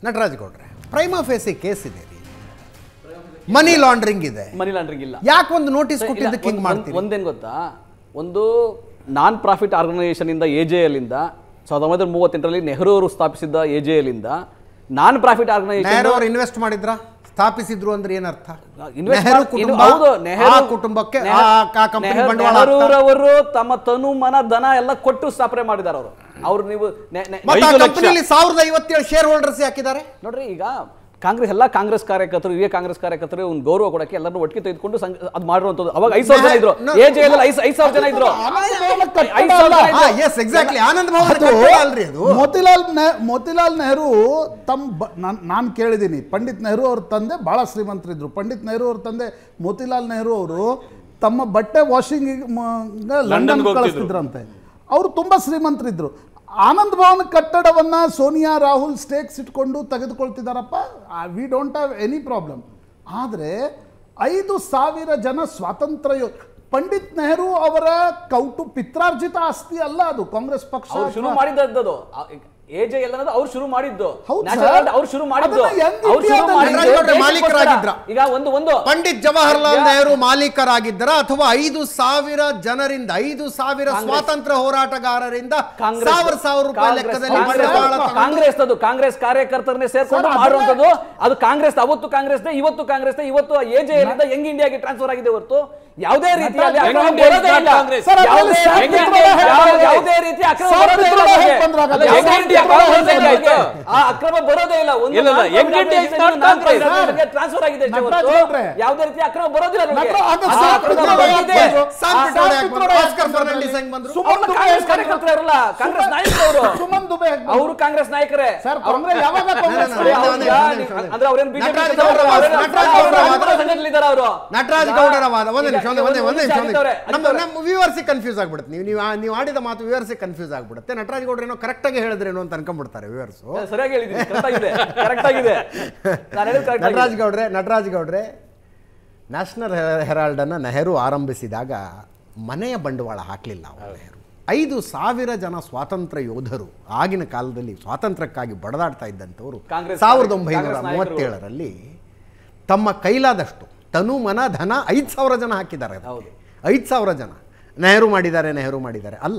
ನಟರಾಜ್ ಗೌಡ್ರೆ Prima ಫೇಸಿ case ಇದೆ ರೀ ಮನಿ ಲಾಂಡ್ರಿಂಗ್ ಇದೆ ಮನಿ ಲಾಂಡ್ರಿಂಗ್ ಇಲ್ಲ ಯಾಕೆ ಒಂದು ನೋಟಿಸ್ ಇಲ್ಲ, ಕೊಟ್ಟಿದ್ದಕ್ಕೆ ಹಿಂಗೆ ಒಂದ್- ಮಾಡ್ತೀರಿ ಒಂದೇನ್ ಗೊತ್ತಾ ಒಂದು ನಾನ್ ಪ್ರಾಫಿಟ್ ಆರ್ಗನೈಸೇಷನ್ ಇಂದ ಎ ಜೆ ಎಲ್ ಇಂದ ಸಾವಿರದ ಒಂಬೈನೂರ ಮೂವತ್ತೆಂಟರಲ್ಲಿ ನೆಹರು ಅವರು ಸ್ಥಾಪಿಸಿದ್ದ ಎ ಜೆ ಎಲ್ ಇಂದ ನಾನ್ ಪ್ರಾಫಿಟ್ ನೆಹರು ಆರ್ಗನೈಸೇಷನ್ ಅವ್ರು ಇನ್ವೆಸ್ಟ್ ಮಾಡಿದ್ರ ಸ್ಥಾಪಿಸಿದ್ರು ಅಂದ್ರೆ ಏನರ್ಥ Invest ನೆಹರು ಮಾಡ್- ಕುಟುಂಬ ಇದು ಹೌದು, ನೆಹರು- ಆ ಕುಟುಂಬಕ್ಕೆ ಆ ನೆಹರು- ಕಂಪನಿ ನೆಹರು- ಬಂಡವಾಳ ಹಾಕ್ತಾ- ನೆಹರೂರವರು ತಮ್ಮ ತನು ಮನ ಧನ ಎಲ್ಲ ಕೊಟ್ಟು ಸ್ಥಾಪನೆ ಮಾಡಿದ್ದಾರೆ ಅವರು ಅವ್ರು ನೀವು ನೆ- ನೆ- ಮತ್ತೆ ಆ ಐದು ಲಕ್ಷ. ಕಂಪನಿಯಲ್ಲಿ ಸಾವಿರದ ಐವತ್ತೇಳು ಶೇರ್ ಹೋಲ್ಡರ್ಸ್ ಹಾಕಿದ್ದಾರೆ ನೋಡ್ರಿ ಈಗ ಕಾಂಗ್ರೆಸ್ ಎಲ್ಲ ಕಾಂಗ್ರೆಸ್ ಕಾರ್ಯಕರ್ತರು ಹಿರಿಯ ಕಾಂಗ್ರೆಸ್ ಕಾರ್ಯಕರ್ತರು ಒಂದು ಗೌರವ ಕೊಡಕ್ಕೆ ಎಲ್ಲರನ್ನು ಒಟ್ಟಿಗೆ ತೆಗೆದುಕೊಂಡು ಸಂಘ- ಅದು ಮಾಡಿರುವಂತದ್ದು ಅವಾಗ ಐದು ಸಾವಿರ ಜನ ಇದ್ರು No. ಎ ಜೆ ಎಲ್ ಐದು ಐದು ಸಾವಿರ ಜನ ಇದ್ರು ಆನಂದ್ ಭವನ ಕಟ್ಟಡ ಐದು ಸಾವಿರ ಜನ ಅಲ್ಲ. ಇದ್ರು. ಎಸ್ ಎಕ್ಸಾಕ್ಟ್ಲಿ ಆನಂದ್ ಭವನ ಅದು ಕಟ್ಟಡ ಅಲ್ರಿ ಅದು ಮೋತಿಲಾಲ್ ನೆಹ್ ಮೋತಿಲಾಲ್ ನೆಹರು ತಮ್ಮ ನಾನು ಕೇಳಿದ್ದೀನಿ ಪಂಡಿತ್ ನೆಹರು ಅವ್ರ ತಂದೆ ಭಾಳ ಶ್ರೀಮಂತರಿದ್ರು ಪಂಡಿತ್ ನೆಹರು ಅವ್ರ ತಂದೆ ಮೋತಿಲಾಲ್ ನೆಹರು ಅವರು ತಮ್ಮ ಬಟ್ಟೆ ವಾಷಿಂಗ್ ಲಂಡನ್ ಲಂಡನ್ಗೆ ಹೋಗ್ತಿದ್ರು. ಕಳಿಸ್ತಿದ್ರಂತೆ ಅವರು ತುಂಬ ಶ್ರೀಮಂತರಿದ್ರು ಆನಂದ್ ಭವನ್ ಕಟ್ಟಡವನ್ನ ಸೋನಿಯಾ ರಾಹುಲ್ ಸ್ಟೇಕ್ಸ್ ಇಟ್ಕೊಂಡು ತೆಗೆದುಕೊಳ್ತಿದ್ದಾರಪ್ಪ we don't have any problem ಆದರೆ ಐದು ಸಾವಿರ ಜನ ಸ್ವಾತಂತ್ರ್ಯ ಯೋ- ಪಂಡಿತ್ ನೆಹರು ಅವರ ಕೌಟು ಪಿತ್ರಾರ್ಜಿತ ಆಸ್ತಿ ಅಲ್ಲ ಅದು ಕಾಂಗ್ರೆಸ್ ಪಕ್ಷ ಅವ್ರು ಶುರು ಅಥವಾ- ಮಾಡಿದ್ದದು ಎ ಜೆ ಎಲ್ ಅನ್ನೋದು ಅವ್ರು ಶುರು ಮಾಡಿದ್ದು ಹೌದು National ಸರ್. Guard ಅವ್ರು ಶುರು ಮಾಡಿದ್ದು ಅದನ್ನ ಹೆಂಗ್ ಅವ್ರು ಶುರು ಇಂಡಿಯಾದಲ್ಲಿ ಮಾಡಿದ್ದು ನರೇಂದ್ರ ಮೋದಿ ದೇಶಕ್ಕೋಸ್ಕರ. ಮಾಲೀಕರಾಗಿದ್ರ? ಈಗ ಒಂದು ಒಂದು ಪಂಡಿತ್ ಜವಾಹರ್ಲಾಲ್ ಈಗ- ನೆಹರು ಮಾಲೀಕರಾಗಿದ್ದರ ಅಥವಾ ಐದು ಸಾವಿರ ಜನರಿಂದ ಐದು ಸಾವಿರ ಕಾಂಗ್ರೆಸ್. ಸ್ವಾತಂತ್ರ್ಯ ಹೋರಾಟಗಾರರಿಂದ ಕಾಂಗ್ರೆಸ್ ಸಾವಿರ ಸಾವಿರ ರೂಪಾಯಿ ಕಾಂಗ್ರೆಸ್- ಲೆಕ್ಕದಲ್ಲಿ ಕಾಂಗ್ರೆಸ್ ಬಂಡವಾಳ ಅದು- ತಗೊಂಡು- ಕಾಂಗ್ರೆಸ್ ಅದು ಕಾಂಗ್ರೆಸ್ ಕಾರ್ಯಕರ್ತರನ್ನೇ ಸೇರ್ಕೊಂಡು ಸರ್, ಅದನ್ನ- ಮಾಡುವಂತದ್ದು ಅದು ಕಾಂಗ್ರೆಸ್ ಅವತ್ತು ಕಾಂಗ್ರೆಸ್ ಇವತ್ತು ಕಾಂಗ್ರೆಸ್ ಇವತ್ತು ಎಜೆ ಯಂಗ್ ಇಂಡಿಯಾಗೆ ಟ್ರಾನ್ಸ್ಫರ್ ಆಗಿದೆ ಹೊರತು ಯಾವುದೇ ರೀತಿಯಲ್ಲಿ Young ಅಕ್ರಮ India is ಬರೋದೇ not ಇಲ್ಲ. Congress. ಸರ್, ಅದ್ರಲ್ಲಿ ಯಾವುದೇ ಸಾಕ್ ರೀತಿ- ಪಿತ್ರೋಡ ಹೇಗೆ ಯಾವ- ಬಂದ್ರೆ? ಯಾವುದೇ ರೀತಿ ಅಕ್ರಮ ಸಾಕ್ ಬರೋದೇ ಇಲ್ಲ ಪಿತ್ರೋಡ ಅವ್ರಿಗೆ. ಹೇಗೆ ಬಂದ್ರೆ ಆಗಲ್ಲ? ಅಲ್ಲ, Young Young India India Congress Congress ಆಯ್ತು. ಆಯ್ತು. ಆ ಅಕ್ರಮ ಬರೋದೇ ಇಲ್ಲ ಒಂದು ಇಲ್ಲ, ಇಲ್ಲ, non Young India is not Congress. Transfer ಆಗಿದೆ ಅಷ್ಟೇ ನಟರಾಜ್ ಹೊರತು ಗೌಡ್ರೆ. ಯಾವುದೇ ರೀತಿ ಅಕ್ರಮ ಬರೋದಿಲ್ಲ ನಮಗೆ. ನಟರಾಜ್ ಆಗ ಆ ಸಾಕ್ ಅಕ್ರಮ ಪಿತ್ರೋಡ ಬಂದಿದೆ. ಯಾಕೆ ಬಂದ್ರು? ಸಾಕ್ ಆ ಪಿತ್ರೋಡ ಸಾಕ್ ಯಾಕೆ ಪಿತ್ರೋಡ ಬಂದ್ರು? ಯಾಕೆ ಆಸ್ಕರ್ ಬಂದ್ರು? ಫರ್ನಾಂಡಿಸ್ ಹೆಂಗ್ ಬಂದ್ರು? ಸುಮನ್ ಅವ್ರು ದುಬೆ ಕಾಂಗ್ರೆಸ್ ಹೆಂಗ್ ಬಂದ್ರು? ಕಾರ್ಯಕರ್ತರು ಅವರಲ್ಲ ಕಾಂಗ್ರೆಸ್ ನಾಯಕರು ಸುಮನ್ ದುಬೆ ಹೆಂಗ್ ಬಂದ್ರು? ಅವರು ಕಾಂಗ್ರೆಸ್ ನಾಯಕರೇ ಸರ್ ಕಾಂಗ್ರೆಸ್ ಯಾವಾಗ ಕಾಂಗ್ರೆಸ್ ಇಲ್ಲ, ಅರೆ, ಇಲ್ಲ, ಅವ್ರು ಇಲ್ಲ, ಯಾ- ಇಲ್ಲ, ಇಲ್ಲ, ಇಲ್ಲ. ಅಂದ್ರೆ ಅವ್ರೇನ್ ಬಿಜೆಪಿ ನಟರಾಜ್ ಗೌಡ್ರ ವಾದ, ನಟರಾಜ್ ಗೌಡ್ರ ವಾದ. ಸಂಘಟನೆಲಿದ್ದಾರೆ ಅವರು ನಟರಾಜ್ ಗೌಡರ ವಾದ ಒಂದೇ ನಿಮಿಷ ಒಂದೇ ಒಂದೇ ಒಂದೇ ನಿಮಿಷ ಅಜಿತವ್ರೆ, ನಮ್ಮ ಅಜಿತವ್ರೆ. ನಮ್ಮ ವ್ಯೂವರ್ಸಿಗೆ ಕನ್ಫ್ಯೂಸ್ ಆಗ್ಬಿಡುತ್ತೆ ನೀವು ನೀವು ಆ- ನೀವು ಆಡಿದ ಮಾತು ವ್ಯೂವರ್ಸಿಗೆ ಕನ್ಫ್ಯೂಸ್ ಆಗ್ಬಿಡುತ್ತೆ ನಟರಾಜ್ ಗೌಡ್ರ ಏನೋ ಕರೆಕ್ಟಾಗಿ ಹೇಳಿದ್ರೇನೋ ಅಂತ ಅನ್ಕೊಂಡ್ಬಿಡ್ತಾರೆ ವ್ಯೂವರ್ಸು ಸರಿಯಾಗಿ ಹೇಳಿದ್ದೀನಿ ಕರೆಕ್ಟ್ ಆಗಿದೆ ಕರೆಕ್ಟ್ ಆಗಿದೆ ನಾನು ಹೇಳಿದ್ ಕರೆಕ್ಟ್ ನಟರಾಜ್ ಆಗಿದೆ ಗೌಡ್ರೆ ನಟರಾಜ್ ಗೌಡ್ರೆ ನ್ಯಾಷನಲ್ ಹೆರಾಲ್ಡನ್ನು ನೆಹರು ಆರಂಭಿಸಿದಾಗ ಮನೆಯ ಬಂಡವಾಳ ಹಾಕಲಿಲ್ಲ ಅವರು ನೆಹರು ಐದು ಸಾವಿರ ಜನ ಸ್ವಾತಂತ್ರ್ಯ ಯೋಧರು ಆಗಿನ ಕಾಲದಲ್ಲಿ ಸ್ವಾತಂತ್ರ್ಯಕ್ಕಾಗಿ ಬಡದಾಡ್ತಾ ಇದ್ದಂಥವ್ರು ಕಾಂಗ್ರೆಸ್ ಸಾವಿರದ ಕಾಂಗ್ರೆಸ್ ಒಂಬೈನೂರ ನಾಯಕರು. ಮೂವತ್ತೇಳರಲ್ಲಿ ತಮ್ಮ ಕೈಲಾದಷ್ಟು ತನು ಮನ ಧನ ಐದು ಸಾವಿರ ಜನ ಹಾಕಿದ್ದಾರೆ ಹೌದು. ಐದು ಸಾವಿರ ಜನ ನೆಹರು ಮಾಡಿದ್ದಾರೆ ನೆಹರು ಮಾಡಿದ್ದಾರೆ ಅಲ್ಲ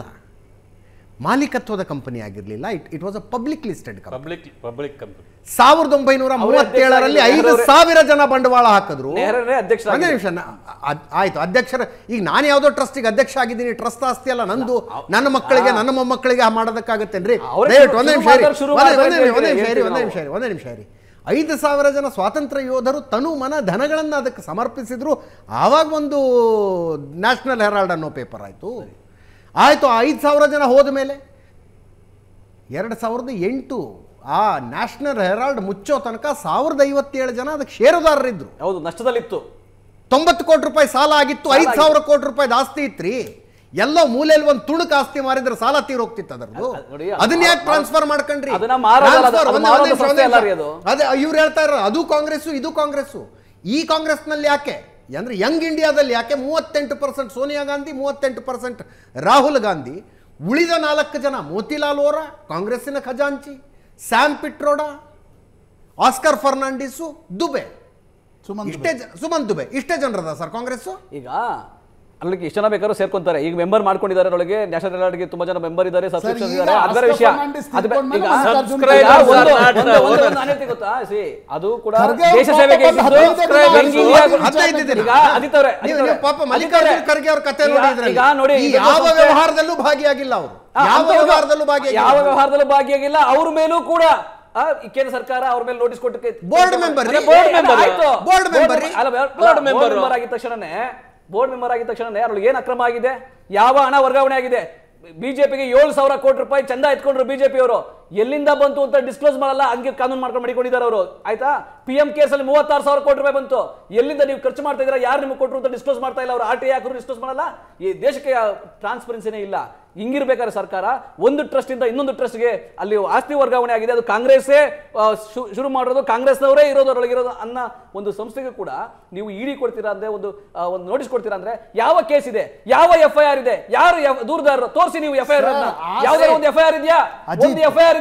ಮಾಲೀಕತ್ವದ ಕಂಪನಿ ಆಗಿರಲಿಲ್ಲ it it was a public listed company public public company ಸಾವಿರದ ಒಂಬೈನೂರ ಅವರೇ ಮೂವತ್ತೇಳರಲ್ಲಿ ಅಧ್ಯಕ್ಷ ಐದು ಆಗಿದ್ರು. ಸಾವಿರ ಜನ ಬಂಡವಾಳ ಹಾಕಿದ್ರು ನೆಹರನೇ ಅಧ್ಯಕ್ಷರಾಗಿದ್ರು. ಒಂದೇ ನಿಮಿಷ ನ- ಅದ್- ಆಯ್ತು ಅಧ್ಯಕ್ಷರ ಈಗ ನಾನು ಯಾವುದೋ ಟ್ರಸ್ಟಿಗೆ ಅಧ್ಯಕ್ಷ ಆಗಿದ್ದೀನಿ ಟ್ರಸ್ಟ್ ಆಸ್ತಿ ಅಲ್ಲ ನಂದು ನನ್ನ ಮಕ್ಕಳಿಗೆ ನನ್ನ ಮೊಮ್ಮಕ್ಕಳಿಗೆ ಮಾಡೋದಕ್ಕಾಗತ್ತೇನ್ರಿ ಅವರೇ ದಯವಿಟ್ಟು ಶುರು- ಒಂದೇ ಶುರು ನಿಮಿಷ ಇರಿ. ಮಾಡಿದವ್ರು ಶುರು ಒಂದೇ- ಮಾಡಿದವ್ರು ಒಂದೇ ನಿಮಿಷ, ಒಂದೇ ನಿಮಿಷ ಇರಿ, ಹೇಳ್ತೀವಿ ಒಂದೇ ನಾವು. ನಿಮಿಷ ಇರಿ, ಒಂದೇ ನಿಮಿಷ ಇರಿ ಐದು ಸಾವಿರ ಜನ ಸ್ವಾತಂತ್ರ್ಯ ಯೋಧರು ತನು ಮನ ಧನಗಳನ್ನು ಅದಕ್ಕೆ ಸಮರ್ಪಿಸಿದ್ರು ಆವಾಗ ಒಂದು ನ್ಯಾಷನಲ್ ಹೆರಾಲ್ಡ್ ಅನ್ನೋ ಪೇಪರ್ ಆಯಿತು ಆಯಿತು ಐದು ಸಾವಿರ ಜನ ಹೋದ ಮೇಲೆ ಎರಡು ಸಾವಿರದ ಎಂಟು ಆ ನ್ಯಾಷನಲ್ ಹೆರಾಲ್ಡ್ ಮುಚ್ಚೋ ತನಕ ಸಾವಿರದ ಐವತ್ತೇಳು ಜನ ಅದಕ್ಕೆ ಷೇರುದಾರರಿದ್ರು ಹೌದು ನಷ್ಟದಲ್ಲಿತ್ತು ತೊಂಬತ್ತು ಕೋಟಿ ರೂಪಾಯಿ ಸಾಲ ಆಗಿತ್ತು ಸಾಲ ಐದು ಸಾವಿರ ಕೋಟಿ ರೂಪಾಯಿ ಆಸ್ತಿ ಇತ್ರಿ ಎಲ್ಲೋ ಮೂಲೆಯಲ್ಲಿ ಒಂದು ತುಣುಕ್ ಆಸ್ತಿ ಮಾರಿದ್ರೆ ಸಾಲ ತೀರೋಗ್ತಿತ್ತು ಅದರದ್ದು ಅದ್- ನೋಡಿ, ಅದನ್ನ ಯಾಕೆ ಅದು- ಟ್ರಾನ್ಸ್ಫರ್ ಮಾಡ್ಕೊಂಡ್ರಿ ಅದನ್ನ ಮಾರೋದಲ್ಲ, ಅದು- Transfer, ಅದು ಒಂದೇ- ಮಾರೋದು ಒಂದೇ ನಿಮಿಷ, ಸಂಸ್ಥೆ ಒಂದೇ ಅಲ್ಲ ರೀ ನಿಮಿಷ. ಅದು. ಅದೇ ಇವ್ರು ಹೇಳ್ತಾ ಇರೋ ಅದು ಕಾಂಗ್ರೆಸ್ಸು ಇದು ಕಾಂಗ್ರೆಸ್ಸು ಈ ಕಾಂಗ್ರೆಸ್ನಲ್ಲಿ ಯಾಕೆ ಅಂದ್ರೆ ಯಂಗ್ ಇಂಡಿಯಾದಲ್ಲಿ ಯಾಕೆ ಮೂವತ್ತೆಂಟು ಪರ್ಸೆಂಟ್ ಸೋನಿಯಾ ಗಾಂಧಿ ಮೂವತ್ತೆಂಟು ಪರ್ಸೆಂಟ್ ರಾಹುಲ್ ಗಾಂಧಿ ಉಳಿದ ನಾಲ್ಕು ಜನ ಮೋತಿಲಾಲ್ ವೋರಾ ಕಾಂಗ್ರೆಸ್ಸಿನ ಖಜಾಂಚಿ ಸ್ಯಾಮ್ ಪಿಟ್ರೋಡ ಆಸ್ಕರ್ ಫರ್ನಾಂಡಿಸು ದುಬೆ ಸುಮನ್ ಇಷ್ಟೇ ಜ- ಸುಮನ್ ದುಬೆ ಇಷ್ಟೇ ಜನರದ ಸರ್ ಕಾಂಗ್ರೆಸ್ ಈಗ ಅಲ್ಲಿಗೆ ಎಷ್ಟು ಜನ ಬೇಕಾದ್ರೂ ಸೇರ್ಕೊಂತಾರೆ ಈಗ ಮೆಂಬರ್ ಮಾಡ್ಕೊಂಡಿದ್ದಾರೆ ಒಳಗೆ ನ್ಯಾಷನಲ್ ಹೆರಾಲ್ಡ್ಗೆ ತುಂಬಾ ಜನ ಮೆಂಬರ್ ಇದ್ದಾರೆ ಸಬ್ಸ್ಕ್ರಿಪ್ಷನ್ ಈಗ ಇದ್ದಾರೆ ಅದರ ಆಸ್ಕರ್ ವಿಷಯ ಫರ್ನಾಂಡಿಸ್ ಅದು ಬೆ- ತಿಳ್ಕೊಂಡ್ಮೇಲೆ ಈಗ ಮಲ್ಲಿಕಾರ್ಜುನ್ ಈಗ ಖರ್ಗೆ ಒಂದು- are not ಒಂದು- the ಒಂದು- owner. ಒಂದು ನಾನ್ ಹೇಳ್ತೀನಿ ಗೊತ್ತಾ ಸಿ ಅದು ಕೂಡ ಖರ್ಗೆ ದೇಶ ಅವ್ರು ಸೇವೆಗೆ ಪಾಪ ಇದ್ದಿದ್ದು ಹದಿನೈದು Young ದಿನ India ಆಯ್ತು. ಹದಿನೈದು ದಿನ. ಈಗ ಅದಿತವ್ರೆ ನೀವು ನೀವು ಪಾಪ ಮಲ್ಲಿಕಾರ್ಜುನ್ ಖರ್ಗೆ ಅವ್ರ ಕತೆ ಈಗ- ನೋಡಿದ್ರೆ ಈಗ ನೋಡಿ ಈ ಈಗ ಯಾವ ಸಂಸ್ಥೆ- ವ್ಯವಹಾರದಲ್ಲೂ ಭಾಗಿಯಾಗಿಲ್ಲ ಅವರು ಆ, ಯಾವ ಅಂಥವ್ರು- ವ್ಯವಹಾರದಲ್ಲೂ ಯಾವ ಭಾಗಿಯಾಗಿಲ್ಲ ವ್ಯವಹಾರದಲ್ಲೂ ಭಾಗಿಯಾಗಿಲ್ಲ ಅವ್ರ ಮೇಲೂ ಕೂಡ ಆ, ಈ ಕೇಂದ್ರ ಸರ್ಕಾರ ಅವ್ರ ಮೇಲೆ ನೋಟಿಸ್ ಕೊಟ್ಟು Board member ರೀ. Board member. ಆಯ್ತು Board member ರೀ. ಅಲ್ಲ Board ಬೋರ್ಡ್ member. ಮೆಂಬರ್ ಆಗಿದ ತಕ್ಷಣನೇ ಬೋರ್ಡ್ ಮೆಂಬರ್ ಆಗಿದ ತಕ್ಷಣನೇ ಅದ್ರೊಳಗೆ ಏನ್ ಅಕ್ರಮ ಆಗಿದೆ ಯಾವ ಹಣ ವರ್ಗಾವಣೆ ಆಗಿದೆ ಬಿಜೆಪಿಗೆ ಏಳು ಸಾವಿರ ಕೋಟಿ ರೂಪಾಯಿ ಚಂದ ಎತ್ಕೊಂಡ್ರು ಬಿಜೆಪಿ ಅವರು ಎಲ್ಲಿಂದ ಬಂತು ಅಂತ ಡಿಸ್ಕ್ಲೋಸ್ ಮಾಡಲ್ಲ ಹಂಗೆ ಕಾನೂನು ಮಾಡ್ಕೊಂಡು ಮಾಡಿಕೊಂಡಿದ್ದಾರೆ ಅವರು ಆಯ್ತಾ ಪಿ ಎಂ ಕೇರ್ಸ್ ಅಲ್ಲಿ ಮೂವತ್ತಾರು ಸಾವಿರ ಕೋಟಿ ರೂಪಾಯಿ ಬಂತು ಎಲ್ಲಿಂದ ನೀವು ಖರ್ಚು ಮಾಡ್ತಾ ಇದ್ದೀರಾ ಯಾರು ನಿಮ್ಗೆ ಕೊಟ್ಟರು ಅಂತ ಡಿಸ್ಕ್ಲೋಸ್ ಮಾಡ್ತಾ ಇಲ್ಲ ಅವರು ಆರ್ ಟಿ ಹಾಕಿದ್ರು ಡಿಸ್ಕ್ಲೋಸ್ ಮಾಡಲ್ಲ ಈ ದೇಶಕ್ಕೆ ಟ್ರಾನ್ಸ್ಪರೆನ್ಸಿನೇ ಇಲ್ಲ ಹಿಂಗಿರ್ಬೇಕಾದ್ರೆ ಸರ್ಕಾರ ಒಂದು ಟ್ರಸ್ಟ್ ಇಂದ ಇನ್ನೊಂದು ಟ್ರಸ್ಟ್ಗೆ ಅಲ್ಲಿ ಆಸ್ತಿ ವರ್ಗಾವಣೆ ಆಗಿದೆ ಅದು ಕಾಂಗ್ರೆಸ್ಸೇ ಆ, ಶು- ಶುರು ಮಾಡಿರೋದು ಕಾಂಗ್ರೆಸ್ನವರೇ ಇರೋದು ಅದರೊಳಗಿರೋದು ಅನ್ನೋ ಒಂದು ಸಂಸ್ಥೆಗೆ ಕೂಡ ನೀವು ಇಡಿ ಕೊಡ್ತೀರಾ ಅಂದ್ರೆ ಒಂದು ಆ, ಒಂದು ನೋಟಿಸ್ ಕೊಡ್ತೀರಾ ಅಂದ್ರೆ ಯಾವ ಕೇಸ್ ಇದೆ ಯಾವ ಎಫ್ ಐ ಆರ್ ಇದೆ ಯಾರು ಎಫ್- ದೂರದಾರರು ತೋರಿಸಿ ನೀವು ಎಫ್ ಐ ಆರ್ Sir, ಆ- ಯಾವ್ದಾದ್ರು ಒಂದು ಎಫ್ ಐ ಆರ್ ಇದೆಯಾ ಅಜಿತ್. ಒಂದು ಎಫ್ ಐ ಆರ್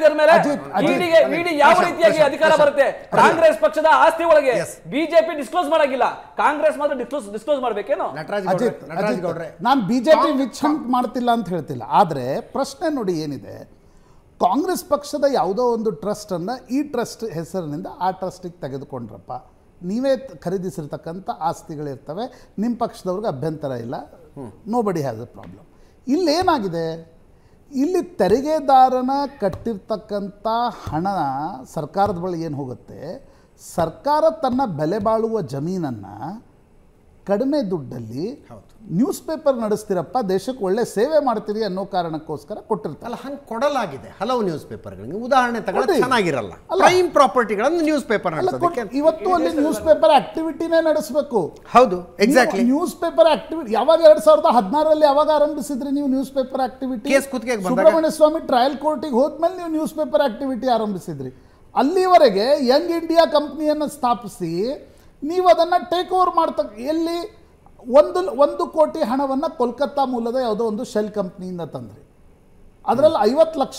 ಇದ್ರ ಮೇಲೆ ಅಜಿತ್, ಅಜಿತ್, ಇಡಿಗೆ ಇಡಿ ಯಾವ ಪ್ರಶಾಂತ್, ರೀತಿಯಾಗಿ ಪ್ರಶಾಂತ್, ಅಧಿಕಾರ ಪ್ರಶಾಂತ್. ಬರುತ್ತೆ ಕಾಂಗ್ರೆಸ್ ಪಕ್ಷದ ಆಸ್ತಿ ಒಳಗೆ Yes. ಬಿಜೆಪಿ ಡಿಸ್ಕ್ಲೋಸ್ ಮಾಡಂಗಿಲ್ಲ ಕಾಂಗ್ರೆಸ್ ಮಾತ್ರ ಡಿಸ್ಕ್ಲೋಸ್ ಡಿಸ್ಕ್ಲೋಸ್ ಮಾಡ್ಬೇಕೇನೋ ನಟರಾಜ್ ಅಜಿತ್ ಗೌಡ್ರೆ ನಟರಾಜ್ ಗೌಡ್ರೆ ನಾನು ಬಿಜೆಪಿ ವಿಚ್ ಹಂಟ್ ಮಾಡ್ತಿಲ್ಲ ಅಂತ ಹೇಳ್ತಿಲ್ಲ ಆದರೆ ಪ್ರಶ್ನೆ ನೋಡಿ ಏನಿದೆ ಕಾಂಗ್ರೆಸ್ ಪಕ್ಷದ ಯಾವುದೋ ಒಂದು ಟ್ರಸ್ಟನ್ನು ಈ ಟ್ರಸ್ಟ್ ಹೆಸರಿನಿಂದ ಆ ಟ್ರಸ್ಟಿಗೆ ತೆಗೆದುಕೊಂಡ್ರಪ್ಪ ನೀವೇ ತ- ಖರೀದಿಸಿರ್ತಕ್ಕಂಥ ಆಸ್ತಿಗಳಿರ್ತವೆ ನಿಮ್ಮ ಪಕ್ಷದವ್ರಿಗೆ ಅಭ್ಯಂತರ ಇಲ್ಲ ನೋ ಬಡಿ ಹ್ಯಾಸ್ ಅ ಪ್ರಾಬ್ಲಮ್ ಇಲ್ಲೇನಾಗಿದೆ ಇಲ್ಲಿ ತೆರಿಗೆದಾರನ ಕಟ್ಟಿರ್ತಕ್ಕಂಥ ಹಣ ಸರ್ಕಾರದ ಬಳಿ ಏನು ಹೋಗುತ್ತೆ ಸರ್ಕಾರ ತನ್ನ ಬೆಲೆ ಬಾಳುವ ಜಮೀನನ್ನು ಕಡಿಮೆ ದುಡ್ಡಲ್ಲಿ ನ್ಯೂಸ್ ಪೇಪರ್ ನಡೆಸ್ತೀರಪ್ಪ ದೇಶಕ್ಕೆ ಒಳ್ಳೆ ಸೇವೆ ಮಾಡ್ತೀರಿ ಅನ್ನೋ ಕಾರಣಕ್ಕೋಸ್ಕರ ಕೊಟ್ಟಿರ್ತಾರೆ ಅಲ್ಲ ಹಂಗೆ ಕೊಡಲಾಗಿದೆ ಹಲವು ನ್ಯೂಸ್ ಪೇಪರ್ಗಳಿಗೆ ಉದಾಹರಣೆ ತಗೊಳ್ಳೋದು ಕೊಡಿ. ಚೆನ್ನಾಗಿರಲ್ಲ ಅಲ್ಲ. ಪ್ರೈಮ್ ಪ್ರಾಪರ್ಟಿಗಳನ್ನು ನ್ಯೂಸ್ ಪೇಪರ್ ಅಲ್ಲ ಕೊಟ್- ನಡೆಸೋದಕ್ಕೆ ಇವತ್ತು ಅಲ್ಲಿ ನ್ಯೂಸ್ ಪೇಪರ್ ಆಕ್ಟಿವಿಟಿನೇ ನಡೆಸಬೇಕು ಹೌದು ಎಕ್ಸಾಕ್ಟ್ಲಿ ನ್ಯೂಸ್ ಪೇಪರ್ ಆಕ್ಟಿವಿಟಿ ಯಾವಾಗ ಎರಡ್ ಸಾವಿರದ ಹದಿನಾರರಲ್ಲಿ ಯಾವಾಗ ಆರಂಭಿಸಿದ್ರಿ ನೀವು ನ್ಯೂಸ್ ಪೇಪರ್ ಆಕ್ಟಿವಿಟಿ ಕೇಸ್ ಕುತ್ತಿಗೆಗೆ ಬಂದಾಗ? ಸುಬ್ರಹ್ಮಣ್ಯ ಸ್ವಾಮಿ ಟ್ರಯಲ್ ಕೋರ್ಟಿಗೆ ಹೋದ್ಮೇಲೆ ನೀವು ನ್ಯೂಸ್ ಪೇಪರ್ ಆಕ್ಟಿವಿಟಿ ಆರಂಭಿಸಿದ್ರಿ ಅಲ್ಲಿವರೆಗೆ ಯಂಗ್ ಇಂಡಿಯಾ ಕಂಪ್ನಿಯನ್ನು ಸ್ಥಾಪಿಸಿ ನೀವು ಅದನ್ನು ಟೇಕ್ ಓವರ್ ಮಾಡ್ತಕ್ಕ ಎಲ್ಲಿ ಒಂದು ಒಂದು ಕೋಟಿ ಹಣವನ್ನು ಕೋಲ್ಕತ್ತಾ ಮೂಲದ ಯಾವುದೋ ಒಂದು ಶೆಲ್ ಕಂಪ್ನಿಯಿಂದ ತಂದ್ರಿ ಅದರಲ್ಲಿ ಐವತ್ತು ಲಕ್ಷ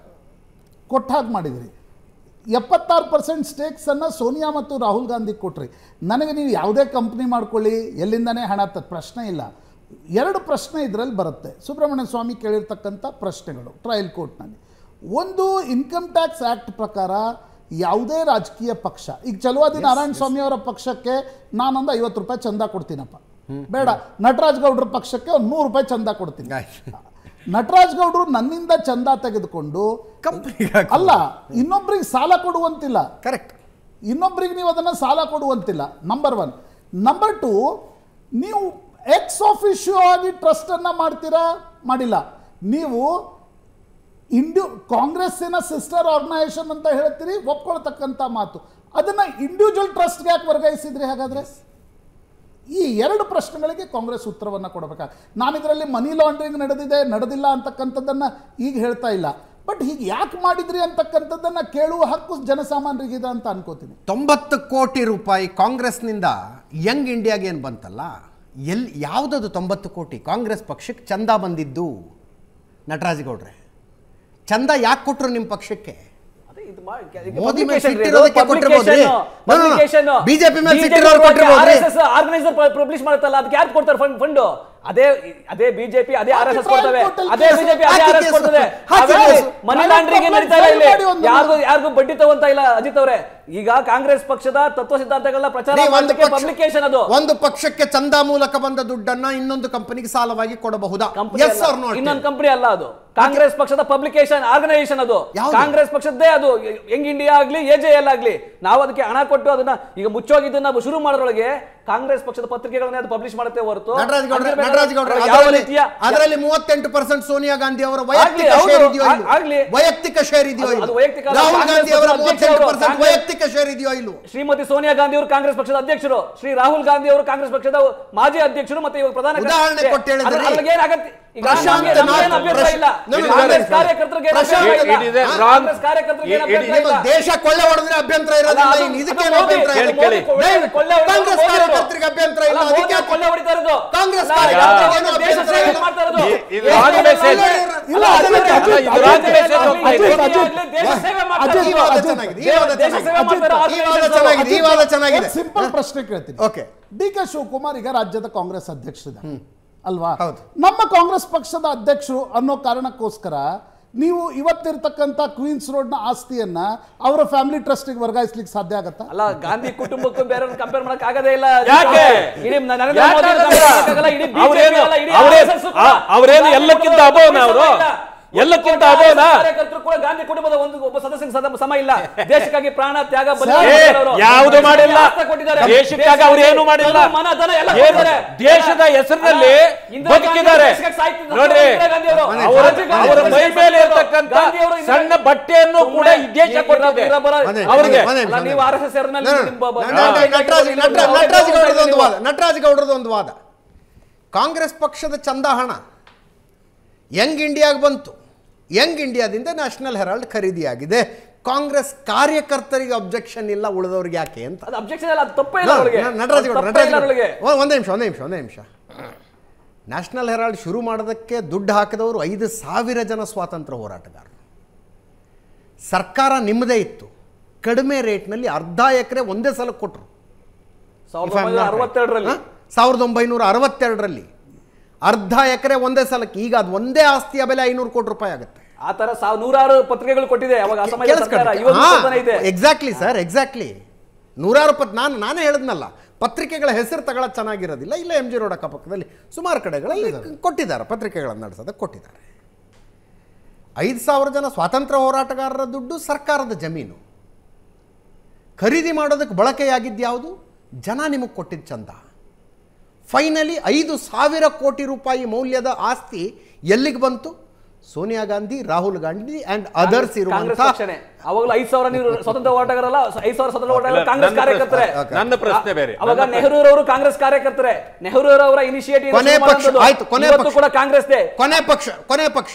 ಕೊಟ್ಟ ಹಾಗೆ ಮಾಡಿದ್ರಿ ಎಪ್ಪತ್ತಾರು ಪರ್ಸೆಂಟ್ ಸ್ಟೇಕ್ಸನ್ನು ಸೋನಿಯಾ ಮತ್ತು ರಾಹುಲ್ ಗಾಂಧಿ ಕೊಟ್ರಿ ನನಗೆ ನೀವು ಯಾವುದೇ ಕಂಪ್ನಿ ಮಾಡ್ಕೊಳ್ಳಿ ಎಲ್ಲಿಂದನೇ ಹಣ ತ ಪ್ರಶ್ನೆ ಇಲ್ಲ ಎರಡು ಪ್ರಶ್ನೆ ಇದರಲ್ಲಿ ಬರುತ್ತೆ ಸುಬ್ರಹ್ಮಣ್ಯ ಸ್ವಾಮಿ ಕೇಳಿರ್ತಕ್ಕಂಥ ಪ್ರಶ್ನೆಗಳು ಟ್ರಯಲ್ ಕೋರ್ಟ್ನಲ್ಲಿ ಒಂದು ಇನ್ಕಮ್ ಟ್ಯಾಕ್ಸ್ ಆ್ಯಕ್ಟ್ ಪ್ರಕಾರ ಯಾವುದೇ ರಾಜಕೀಯ ಪಕ್ಷ ಈಗ ಚಲುವಾದಿ ನಾರಾಯಣ ಸ್ವಾಮಿ ಅವರ ಪಕ್ಷಕ್ಕೆ ನಾನೊಂದು ಐವತ್ತು ರೂಪಾಯಿ ಚಂದ ಕೊಡ್ತೀನಪ್ಪ ಬೇಡ ನಟರಾಜ್ ಗೌಡ್ರ ಪಕ್ಷಕ್ಕೆ ಒಂದು ನೂರು ರೂಪಾಯಿ ಚಂದ ಕೊಡ್ತೀನಿ ನಟರಾಜ್ ಗೌಡ್ರು ನನ್ನಿಂದ ಚಂದ ತೆಗೆದುಕೊಂಡು ಕಂಪ್ನಿಗೆ ಅಲ್ಲ ಇನ್ನೊಬ್ರಿಗೆ ಸಾಲ ಕೊಡುವಂತಿಲ್ಲ ಕರೆಕ್ಟ್ ಇನ್ನೊಬ್ರಿಗೆ ನೀವು ಅದನ್ನು ಸಾಲ ಕೊಡುವಂತಿಲ್ಲ ನಂಬರ್ ಒನ್ ನಂಬರ್ ಟು ನೀವು ಎಕ್ಸ್ ಆಫಿಷಿಯೋ ಆಗಿ ಟ್ರಸ್ಟನ್ನು ಮಾಡ್ತೀರಾ ಮಾಡಿಲ್ಲ ನೀವು ಇಂಡ್ಯೂ ಕಾಂಗ್ರೆಸ್ಸಿನ ಸಿಸ್ಟರ್ ಆರ್ಗನೈಸೇಷನ್ ಅಂತ ಹೇಳ್ತೀರಿ ಒಪ್ಕೊಳ್ತಕ್ಕಂಥ ಮಾತು ಅದನ್ನು ಇಂಡಿವಿಜುವಲ್ ಟ್ರಸ್ಟ್ಗೆ ಯಾಕೆ ವರ್ಗಾಯಿಸಿದ್ರಿ ಹಾಗಾದರೆ ಈ ಎರಡು ಪ್ರಶ್ನೆಗಳಿಗೆ ಕಾಂಗ್ರೆಸ್ ಉತ್ತರವನ್ನು ಕೊಡಬೇಕಾಗ ನಾನು ಇದರಲ್ಲಿ ಮನಿ ಲಾಂಡ್ರಿಂಗ್ ನಡೆದಿದೆ ನಡೆದಿಲ್ಲ ಅಂತಕ್ಕಂಥದ್ದನ್ನು ಈಗ ಹೇಳ್ತಾ ಇಲ್ಲ ಬಟ್ ಹೀಗೆ ಯಾಕೆ ಮಾಡಿದ್ರಿ ಅಂತಕ್ಕಂಥದ್ದನ್ನು ಕೇಳುವ ಹಕ್ಕು ಜನಸಾಮಾನ್ಯರಿಗಿದೆ ಅಂತ ಅನ್ಕೋತೀನಿ ತೊಂಬತ್ತು ಕೋಟಿ ರೂಪಾಯಿ ಕಾಂಗ್ರೆಸ್ನಿಂದ ಯಂಗ್ ಇಂಡಿಯಾಗೆ ಏನು ಬಂತಲ್ಲ ಎಲ್ಲಿ ಯಾವುದದು ತೊಂಬತ್ತು ಕೋಟಿ ಕಾಂಗ್ರೆಸ್ ಪಕ್ಷಕ್ಕೆ ಚಂದ ಬಂದಿದ್ದು ನಟರಾಜ್ ಗೌಡ್ರೆ ಚಂದ ಯಾಕೆ ಕೊಟ್ರು ನಿಮ್ಮ ಪಕ್ಷಕ್ಕೆ ಅದೇ ಇದು ಮಾ- ಇದು ಮೋದಿ ಮೇಲೆ publication ರೀ, ಸಿಟ್ಟಿರೋದಕ್ಕೆ ಅದು ಕೊಟ್ಟಿರ್ಬೋದ್ರಿ. publication, No, no, no. publication. BJP ಮೇಲೆ BJP ಸಿಟ್ಟಿರೋರು ಕೊಟ್ಟಿರ್ಬೋದ್ರಿ. RSS ಆರ್ಗನೈಸರ್ ಪಬ್ಲಿಷ್ ಮಾಡುತ್ತಲ್ಲ ಅದಕ್ಕೆ ಯಾರು ಕೊಡ್ತಾರೆ ಫಂಡ್ ಫಂಡ್ ಅದೇ ಅದೇ ಬಿಜೆಪಿ ಅದೇ ಆರ್ ಎಸ್ ಎಸ್ trial ಕೊಡ್ತವೆ court ಅಲ್ಲಿ ಅದೇ ಕೇಸು ಬಿಜೆಪಿ ಅದೇ ಹಾಕಿ ಆರ್ ಎಸ್ ಕೇಸು. ಕೊಡ್ತದೆ ಹಾಕಿ case. Money Trial laundering court ನಡೀತಾ file ಇಲ್ಲ ಮಾಡಿ ಇಲ್ಲಿ ಒಂದು ಯಾರಿಗೂ ಯಾರಿಗೂ ಬಡ್ಡಿ ತಗೊಂತ ಇಲ್ಲ ಅಜಿತ್ ಅವರೇ ಈಗ ಕಾಂಗ್ರೆಸ್ ಪಕ್ಷದ ತತ್ವ ಸಿದ್ಧಾಂತಗಳನ್ನ ಪ್ರಚಾರ ನೀವು ಒಂದು ಮಾಡೋದಕ್ಕೆ ಪಕ್ಷ- ಪಬ್ಲಿಕೇಶನ್ ಅದು ಒಂದು ಪಕ್ಷಕ್ಕೆ ಚಂದ ಮೂಲಕ ಬಂದ ದುಡ್ಡನ್ನ ಇನ್ನೊಂದು ಕಂಪನಿಗೆ ಸಾಲವಾಗಿ ಕೊಡಬಹುದಾ ಕಂಪನಿ ಎಸ್ ಆರ್ ನೋ ಇನ್ನೊಂದು ಕಂಪನಿ ಅಲ್ಲ ಅದು ಕಾಂಗ್ರೆಸ್ ಪಕ್ಷದ ಪಬ್ಲಿಕೇಶನ್ ಆರ್ಗನೈಸೇಷನ್ ಅದು ಯಾವ್ದು? ಕಾಂಗ್ರೆಸ್ ಪಕ್ಷದ್ದೇ ಅದು ಯಂಗ್ ಇಂಡಿಯಾ ಆಗ್ಲಿ ಎಜೆ ಎಲ್ ಆಗ್ಲಿ ನಾವು ಅದಕ್ಕೆ ಹಣ ಕೊಟ್ಟು ಅದನ್ನ ಈಗ ಮುಚ್ಚೋಗಿದ್ದನ್ನ ಶುರು ಮಾಡೋದ್ರೊಳಗೆ ಕಾಂಗ್ರೆಸ್ ಪಕ್ಷದ ಪತ್ರಿಕೆಗಳನ್ನ ಅದು ಪಬ್ಲಿಷ್ ಮಾಡುತ್ತೆ ಹೊರತು ನಟರಾಜ್ ಗೌಡ್ರೆ ಹಂಗಿರ್ಬೇಕಾದ್ರೆ ನಟರಾಜ್ ಗೌಡ್ರೆ ಯಾವ ಅದರಲ್ಲಿ ರೀತಿಯ ಅದರಲ್ಲಿ ಮೂವತ್ತೆಂಟು ಪರ್ಸೆಂಟ್ ಸೋನಿಯಾ ಗಾಂಧಿ ಅವರ ವೈಯಕ್ತಿಕ ಹೌದು, ಶೇರ್ ಇದೆಯೋ ಆ- ಇಲ್ವೋ? ಆಗ್ಲಿ. ವೈಯಕ್ತಿಕ ಶೇರ್ ಇದೆಯೋ ಅದು- ಇಲ್ವೋ? ಅದು ವೈಯಕ್ತಿಕ ಅಲ್ಲ, ರಾಹುಲ್ ಕಾಂಗ್ರೆಸ್ ಗಾಂಧಿ ಅವರ ಪಕ್ಷದ ಮೂವತ್ತೆಂಟು ಅಧ್ಯಕ್ಷರು, ಪರ್ಸೆಂಟ್ ಕಾಂಗ್ರೆಸ್- ವೈಯಕ್ತಿಕ ಶೇರ್ ಇದೆಯೋ ಇಲ್ವೋ ಶ್ರೀಮತಿ ಸೋನಿಯಾ ಗಾಂಧಿ ಅವರು ಕಾಂಗ್ರೆಸ್ ಪಕ್ಷದ ಅಧ್ಯಕ್ಷರು ಶ್ರೀ ರಾಹುಲ್ ಗಾಂಧಿ ಅವರು ಕಾಂಗ್ರೆಸ್ ಪಕ್ಷದ ಮಾಜಿ ಅಧ್ಯಕ್ಷರು ಮತ್ತೆ ಇವಾಗ ಪ್ರಧಾನ ಉದಾಹರಣೆ ಕೊಟ್ಟು ಹೇಳಿದ್ರಿ. ಅದ್ರ- ಅದ್ರಲ್ಲಿ ಏನಾಗತ್ತೆ? ಈಗ ಪ್ರಶಾಂತ್ ನಮ್ಗೆ- ನಮ್ಗೇನು ನಾಥ್ ಅಭ್ಯಂತರ ಇಲ್ಲ ಪ್ರಶ್- ನೋಡಿ, ಕಾಂಗ್ರೆಸ್ ನೋಡಿ, ಕಾರ್ಯಕರ್ತರಿಗೆ ಏನು ಪ್ರಶಾಂತ್ ಅಭ್ಯಂತರ ಇಲ್ಲ. it is a ಹಾ? wrong- ಕಾಂಗ್ರೆಸ್ ಕಾರ್ಯಕರ್ತರಿಗೆ ಏನು it- it- ಅಭ್ಯಂತರ ಇಲ್ಲ. ದೇಶ ಕೊಳ್ಳೆ ಹೊಡೆದ್ರೆ ಅಭ್ಯಂತರ ಅಲ್ಲ, ಇರೋದಿಲ್ಲ ಅದು- ಇನ್ನು ಅದು ಇದಕ್ಕೇನು ಮೋದಿ- ಅಭ್ಯಂತರ ಕೇಳಿ, ಇದೆ? ಕೇಳಿ. ಕೊಳ್ಳೆ- ಕೊಳ್ಳೆ ಹೊಡೆಯೋದು ಕಾಂಗ್ರೆಸ್ ಮೋದಿ ಅವರು. ಕಾರ್ಯಕರ್ತರಿಗೆ ಅಭ್ಯಂತರ ಇಲ್ಲ ಅಲ್ಲ, ಮೋದಿ ಅದಕ್ಕೆ ಅವರು ಕೊಳ್ಳೆ ಹೊಡಿತಾ ಇರೋದು. ಕಾಂಗ್ರೆಸ್ ಅಲ್ಲ, ಕಾರ್ಯಕರ್ತರಿಗೆ ಯಾವ್ದೋ ಏನು ದೇಶ ಅಭ್ಯಂತರ ಸೇವೆ ಇಲ್ಲ. ಮಾಡ್ತಾ ಇರೋದು. ಇ- ಇದು ಏನು wrong ಇಲ್ಲ, message. ಇಲ್ಲ, ಇಲ್ಲ, ಅಜಿತ್, ಅಜಿತ್, ಅಜಿತ್, ಅಜಿತ್, ಇದು ಅಜಿತ್, wrong message ಅಜಿತ್, ಹೋಗ್ತಾ ಇದೆ. ಅಜಿತ್, ಮೋದಿ ಆಗ್ಲಿ, ದೇಶ ಸೇವೆ ಮಾಡ್ತಾ ಅಜಿತ್, ಈ ಇರೋದು. ವಾದ ಅಜಿತ್, ಚೆನ್ನಾಗಿದೆ ಈ ವಾದ ದೇಶ ಸೇವೆ ಚೆನ್ನಾಗಿದೆ ಮಾಡ್ತಾ ಇರೋ ಈ ವಾದ organizers. ಚೆನ್ನಾಗಿದೆ ಈ ವಾದ ಚೆನ್ನಾಗಿದೆ ಸಿಂಪಲ್ ಪ್ರಶ್ನೆ ಕೇಳ್ತೀನಿ ಓಕೆ ಡಿ ಕೆ ಶಿವಕುಮಾರ್ ಈಗ ರಾಜ್ಯದ ಕಾಂಗ್ರೆಸ್ ಅಧ್ಯಕ್ಷರಿದ್ದಾರೆ ಅಲ್ವಾ ಹೌದು. ನಮ್ಮ ಕಾಂಗ್ರೆಸ್ ಪಕ್ಷದ ಅಧ್ಯಕ್ಷರು ಅನ್ನೋ ಕಾರಣಕ್ಕೋಸ್ಕರ ನೀವು ಇವತ್ತಿರ್ತಕ್ಕಂಥ ಕ್ವೀನ್ಸ್ ರೋಡ್ನ ಆಸ್ತಿಯನ್ನ ಅವರ ಫ್ಯಾಮಿಲಿ ಟ್ರಸ್ಟಿಗೆ ವರ್ಗಾಯಿಸ್ಲಿಕ್ಕೆ ಸಾಧ್ಯ ಆಗತ್ತಾ ಅಲ್ಲ ಗಾಂಧಿ ಕುಟುಂಬಕ್ಕೂ ಬೇರೆ ಕಂಪೇರ್ ಮಾಡಕ್ ಆಗದೇ ಇಲ್ಲ ಯಾಕೆ? ಇಡೀ ನರೇಂದ್ರ ಯಾಕೆ ಮೋದಿ ಆಗಲ್ಲ? compare ಮಾಡಕ್ಕಾಗಲ್ಲ, ಇಡೀ BJP ಅವ್ರೇನು- ಅಲ್ಲ, ಇಡೀ ಅವ್ರೇನು- RSS ಕೂಡ ಆ- ಅವ್ರೇನು ಗಾಂಧಿ ಎಲ್ಲಕ್ಕಿಂತ ಕುಟುಂಬದ ಅಬೋನ ಒಬ್ಬ ಅವರು? ಸಮ ಇಲ್ಲ. ಎಲ್ಲಕ್ಕಿಂತ ಒಬ್ಬ ಅಬೋನ? ಕಾರ್ಯಕರ್ತರು ಕೂಡ ಗಾಂಧಿ ಕುಟುಂಬದ ಒಂದು ಒಬ್ಬ ಸದಸ್ಯ ಸದ- ಸಮ ಇಲ್ಲ ದೇಶಕ್ಕಾಗಿ ಪ್ರಾಣ ತ್ಯಾಗ ಏ, ಬಲಿದಾನ ಮಾಡಿದ್ದಾರೆ ಅವರು. ಯಾವುದು ಮಾಡಿಲ್ಲ. ಆಸ್ತಿ ಕೊಟ್ಟಿದ್ದಾರೆ. ದೇಶಕ್ಕಾಗಿ ಅವ್ರು ಏನು ಮಾಡಿಲ್ಲ. ತನು, ಮನ, ಧನ ಎಲ್ಲ ಏನು ಕೊಟ್ಟಿದ್ದಾರೆ. ದೇಶದ ಹೆಸರಿನಲ್ಲಿ ಅಲ್ಲ, ಇಂದಿರಾ ಗಾಂಧಿ ಬದುಕಿದ್ದಾರೆ. ದೇಶಕ್ಕೆ ಸಾಯ್ತಿದ್ರು. ನೋಡ್ರಿ, ಇಂದಿರಾ ಗಾಂಧಿ ಅವರು. ಅವರ ರಾಜೀವ್ ಗಾಂಧಿ ಅವರ ಅವರು ಮೈ ದೇಶಕ್ಕೆ ಮೇಲೆ ಸಾಯ್ತಿದ್ರು. ಇರ್ತಕ್ಕಂಥ ಗಾಂಧಿ ಅವರು ಇಂದಿರಾ- ಸಣ್ಣ ಬಟ್ಟೆಯನ್ನು ಕೂಡ ಈ ದೇಶ ಸುಮ್ನೆ ಕೊಟ್ಟಿದೆ ಇರ- ಇರ- ಒಂದೇ ನಿಮಿಷ, ಅವ್ರಿಗೆ ಒಂದೇ ನಿಮಿಷ, ಅಲ್ಲ, ನೀವು ಒಂದೇ ಆರ್ ಎಸ್ ಎಸ್ ನಲ್ಲಿ ನಿಮಿಷ. ನಿಮ್ಮ ಬ- ನ- ನ- ನ- ನಟರಾಜ್ ನಟರಾಜ್ ನಟರಾಜ್ ಗೌಡ್ರದ್ದು ಒಂದು ವಾದ ನಟರಾಜ್ ಗೌಡ್ರದ್ದು ಒಂದು ವಾದ ಕಾಂಗ್ರೆಸ್ ಪಕ್ಷದ ಚಂದ ಹಣ ಯಂಗ್ ಇಂಡಿಯಾಗೆ ಬಂತು ಯಂಗ್ ಇಂಡಿಯಾದಿಂದ ನ್ಯಾಷನಲ್ ಹೆರಾಲ್ಡ್ ಖರೀದಿಯಾಗಿದೆ ಕಾಂಗ್ರೆಸ್ ಕಾರ್ಯಕರ್ತರಿಗೆ ಅಬ್ಜೆಕ್ಷನ್ ಇಲ್ಲ ಉಳಿದವ್ರಿಗೆ ಯಾಕೆ ಅಂತ ಅದು ಅಬ್ಜೆಕ್ಷನ್ ಇಲ್ಲ ಅದು ತಪ್ಪೇ ಇಲ್ಲ ಅವಳಿಗೆ ನ- ನಟರಾಜ್ ಗೌಡ್ರು, ತಪ್ಪೇ ನಟರಾಜ್ ಇಲ್ಲ ಗೌಡ್ರು. ಅವಳಿಗೆ ಒಂದ್- ಒಂದೇ ನಿಮಿಷ ಒಂದೇ ನಿಮಿಷ ಒಂದೇ ನಿಮಿಷ ನ್ಯಾಷನಲ್ ಹೆರಾಲ್ಡ್ ಶುರು ಮಾಡೋದಕ್ಕೆ ದುಡ್ಡು ಹಾಕಿದವರು ಐದು ಸಾವಿರ ಜನ ಸ್ವಾತಂತ್ರ್ಯ ಹೋರಾಟಗಾರರು ಸರ್ಕಾರ ನಿಮ್ಮದೇ ಇತ್ತು ಕಡಿಮೆ ರೇಟ್ನಲ್ಲಿ ಅರ್ಧ ಎಕರೆ ಒಂದೇ ಸಲ ಕೊಟ್ಟರು ಸಾವಿರದ ಒಂಬೈನೂರ ಅರವತ್ತೆರಡರಲ್ಲಿ ಸಾವಿರದ ಒಂಬೈನೂರ ಅರವತ್ತೆರಡರಲ್ಲಿ ಅರ್ಧ ಎಕರೆ ಒಂದೇ ಸಲಕ್ಕೆ ಈಗ ಅದು ಒಂದೇ ಆಸ್ತಿಯ ಬೆಲೆ ಐನೂರು ಕೋಟಿ ರೂಪಾಯಿ ಆಗುತ್ತೆ ಆ ತರ ಸಾವ್ ನೂರಾರು ಪತ್ರಿಕೆಗಳು ಕೊಟ್ಟಿದೆ ಅವಾಗ ಅಸಮಯ ಸರ್ಕಾರ ಇವತ್ತು ಸಾಧನೆ ಇದೆ ಎಕ್ಸಾಕ್ಟ್ಲಿ ಸರ್ ಎಕ್ಸಾಕ್ಟ್ಲಿ ನೂರಾರು ಪತ್ ನಾನು ನಾನೇ ಹೇಳಿದ್ನಲ್ಲ ಪತ್ರಿಕೆಗಳ ಹೆಸರು ತಗೊಳ್ಳೋದು ಚೆನ್ನಾಗಿರೋದಿಲ್ಲ ಇಲ್ಲ ಎಂ ಜಿ ರೋಡ್ ಅಕ್ಕಪಕ್ಕದಲ್ಲಿ ಸುಮಾರು ಕಡೆಗಳಲ್ಲಿ ಕೊಟ್ಟಿದ್ದಾರೆ ಪತ್ರಿಕೆಗಳನ್ನು ನಡೆಸೋದಕ್ಕೆ ಕೊಟ್ಟಿದ್ದಾರೆ ಐದು ಸಾವಿರ ಜನ ಸ್ವಾತಂತ್ರ್ಯ ಹೋರಾಟಗಾರರ ದುಡ್ಡು ಸರ್ಕಾರದ ಜಮೀನು ಖರೀದಿ ಮಾಡೋದಕ್ಕೆ ಬಳಕೆಯಾಗಿದ್ದು ಯಾವುದು ಜನ ನಿಮಗೆ ಕೊಟ್ಟಿದ್ದು ಚಂದ ಫೈನಲಿ ಐದು ಸಾವಿರ ಕೋಟಿ ರೂಪಾಯಿ ಮೌಲ್ಯದ ಆಸ್ತಿ ಎಲ್ಲಿಗೆ ಬಂತು ಸೋನಿಯಾ ಗಾಂಧಿ ರಾಹುಲ್ ಗಾಂಧಿ ಅಂಡ್ ಅದರ್ಸ್ ಕಾಂಗ್ರೆಸ್ ಇರುವಂತಹ ಪಕ್ಷನೇ ಅವಾಗಲೂ ಐದ್ ಸಾವಿರ ನೀವು ಸ್ವತಂತ್ರ ಹೋರಾಟಗಾರಲ್ಲ ಐದ್ ಸಾವಿರ ಸ್ವತಂತ್ರ ಹೋರಾಟಗಾರ ಇಲ್ಲ, ಕಾಂಗ್ರೆಸ್ ನನ್ನ ಕಾರ್ಯಕರ್ತರೆ ಪ್ರಶ್ನೆ- ನನ್ನ ಪ್ರಶ್ನೆ ಬೇರೆ. ಅವಾಗ ನನ್ನ ನೆಹರು ರವರು ಕಾಂಗ್ರೆಸ್ ಕಾರ್ಯಕರ್ತರೆ ನೆಹರು ಅವರ ಇನಿಷಿಯೇಟಿವ್ ಕೊನೆ ಪಕ್ಷ ಆಯ್ತು ಕೊನೆ ಇವತ್ತು ಪಕ್ಷ ಕೂಡ ಕಾಂಗ್ರೆಸ್ದೇ ಕೊನೆ ಪಕ್ಷ ಕೊನೆ ಪಕ್ಷ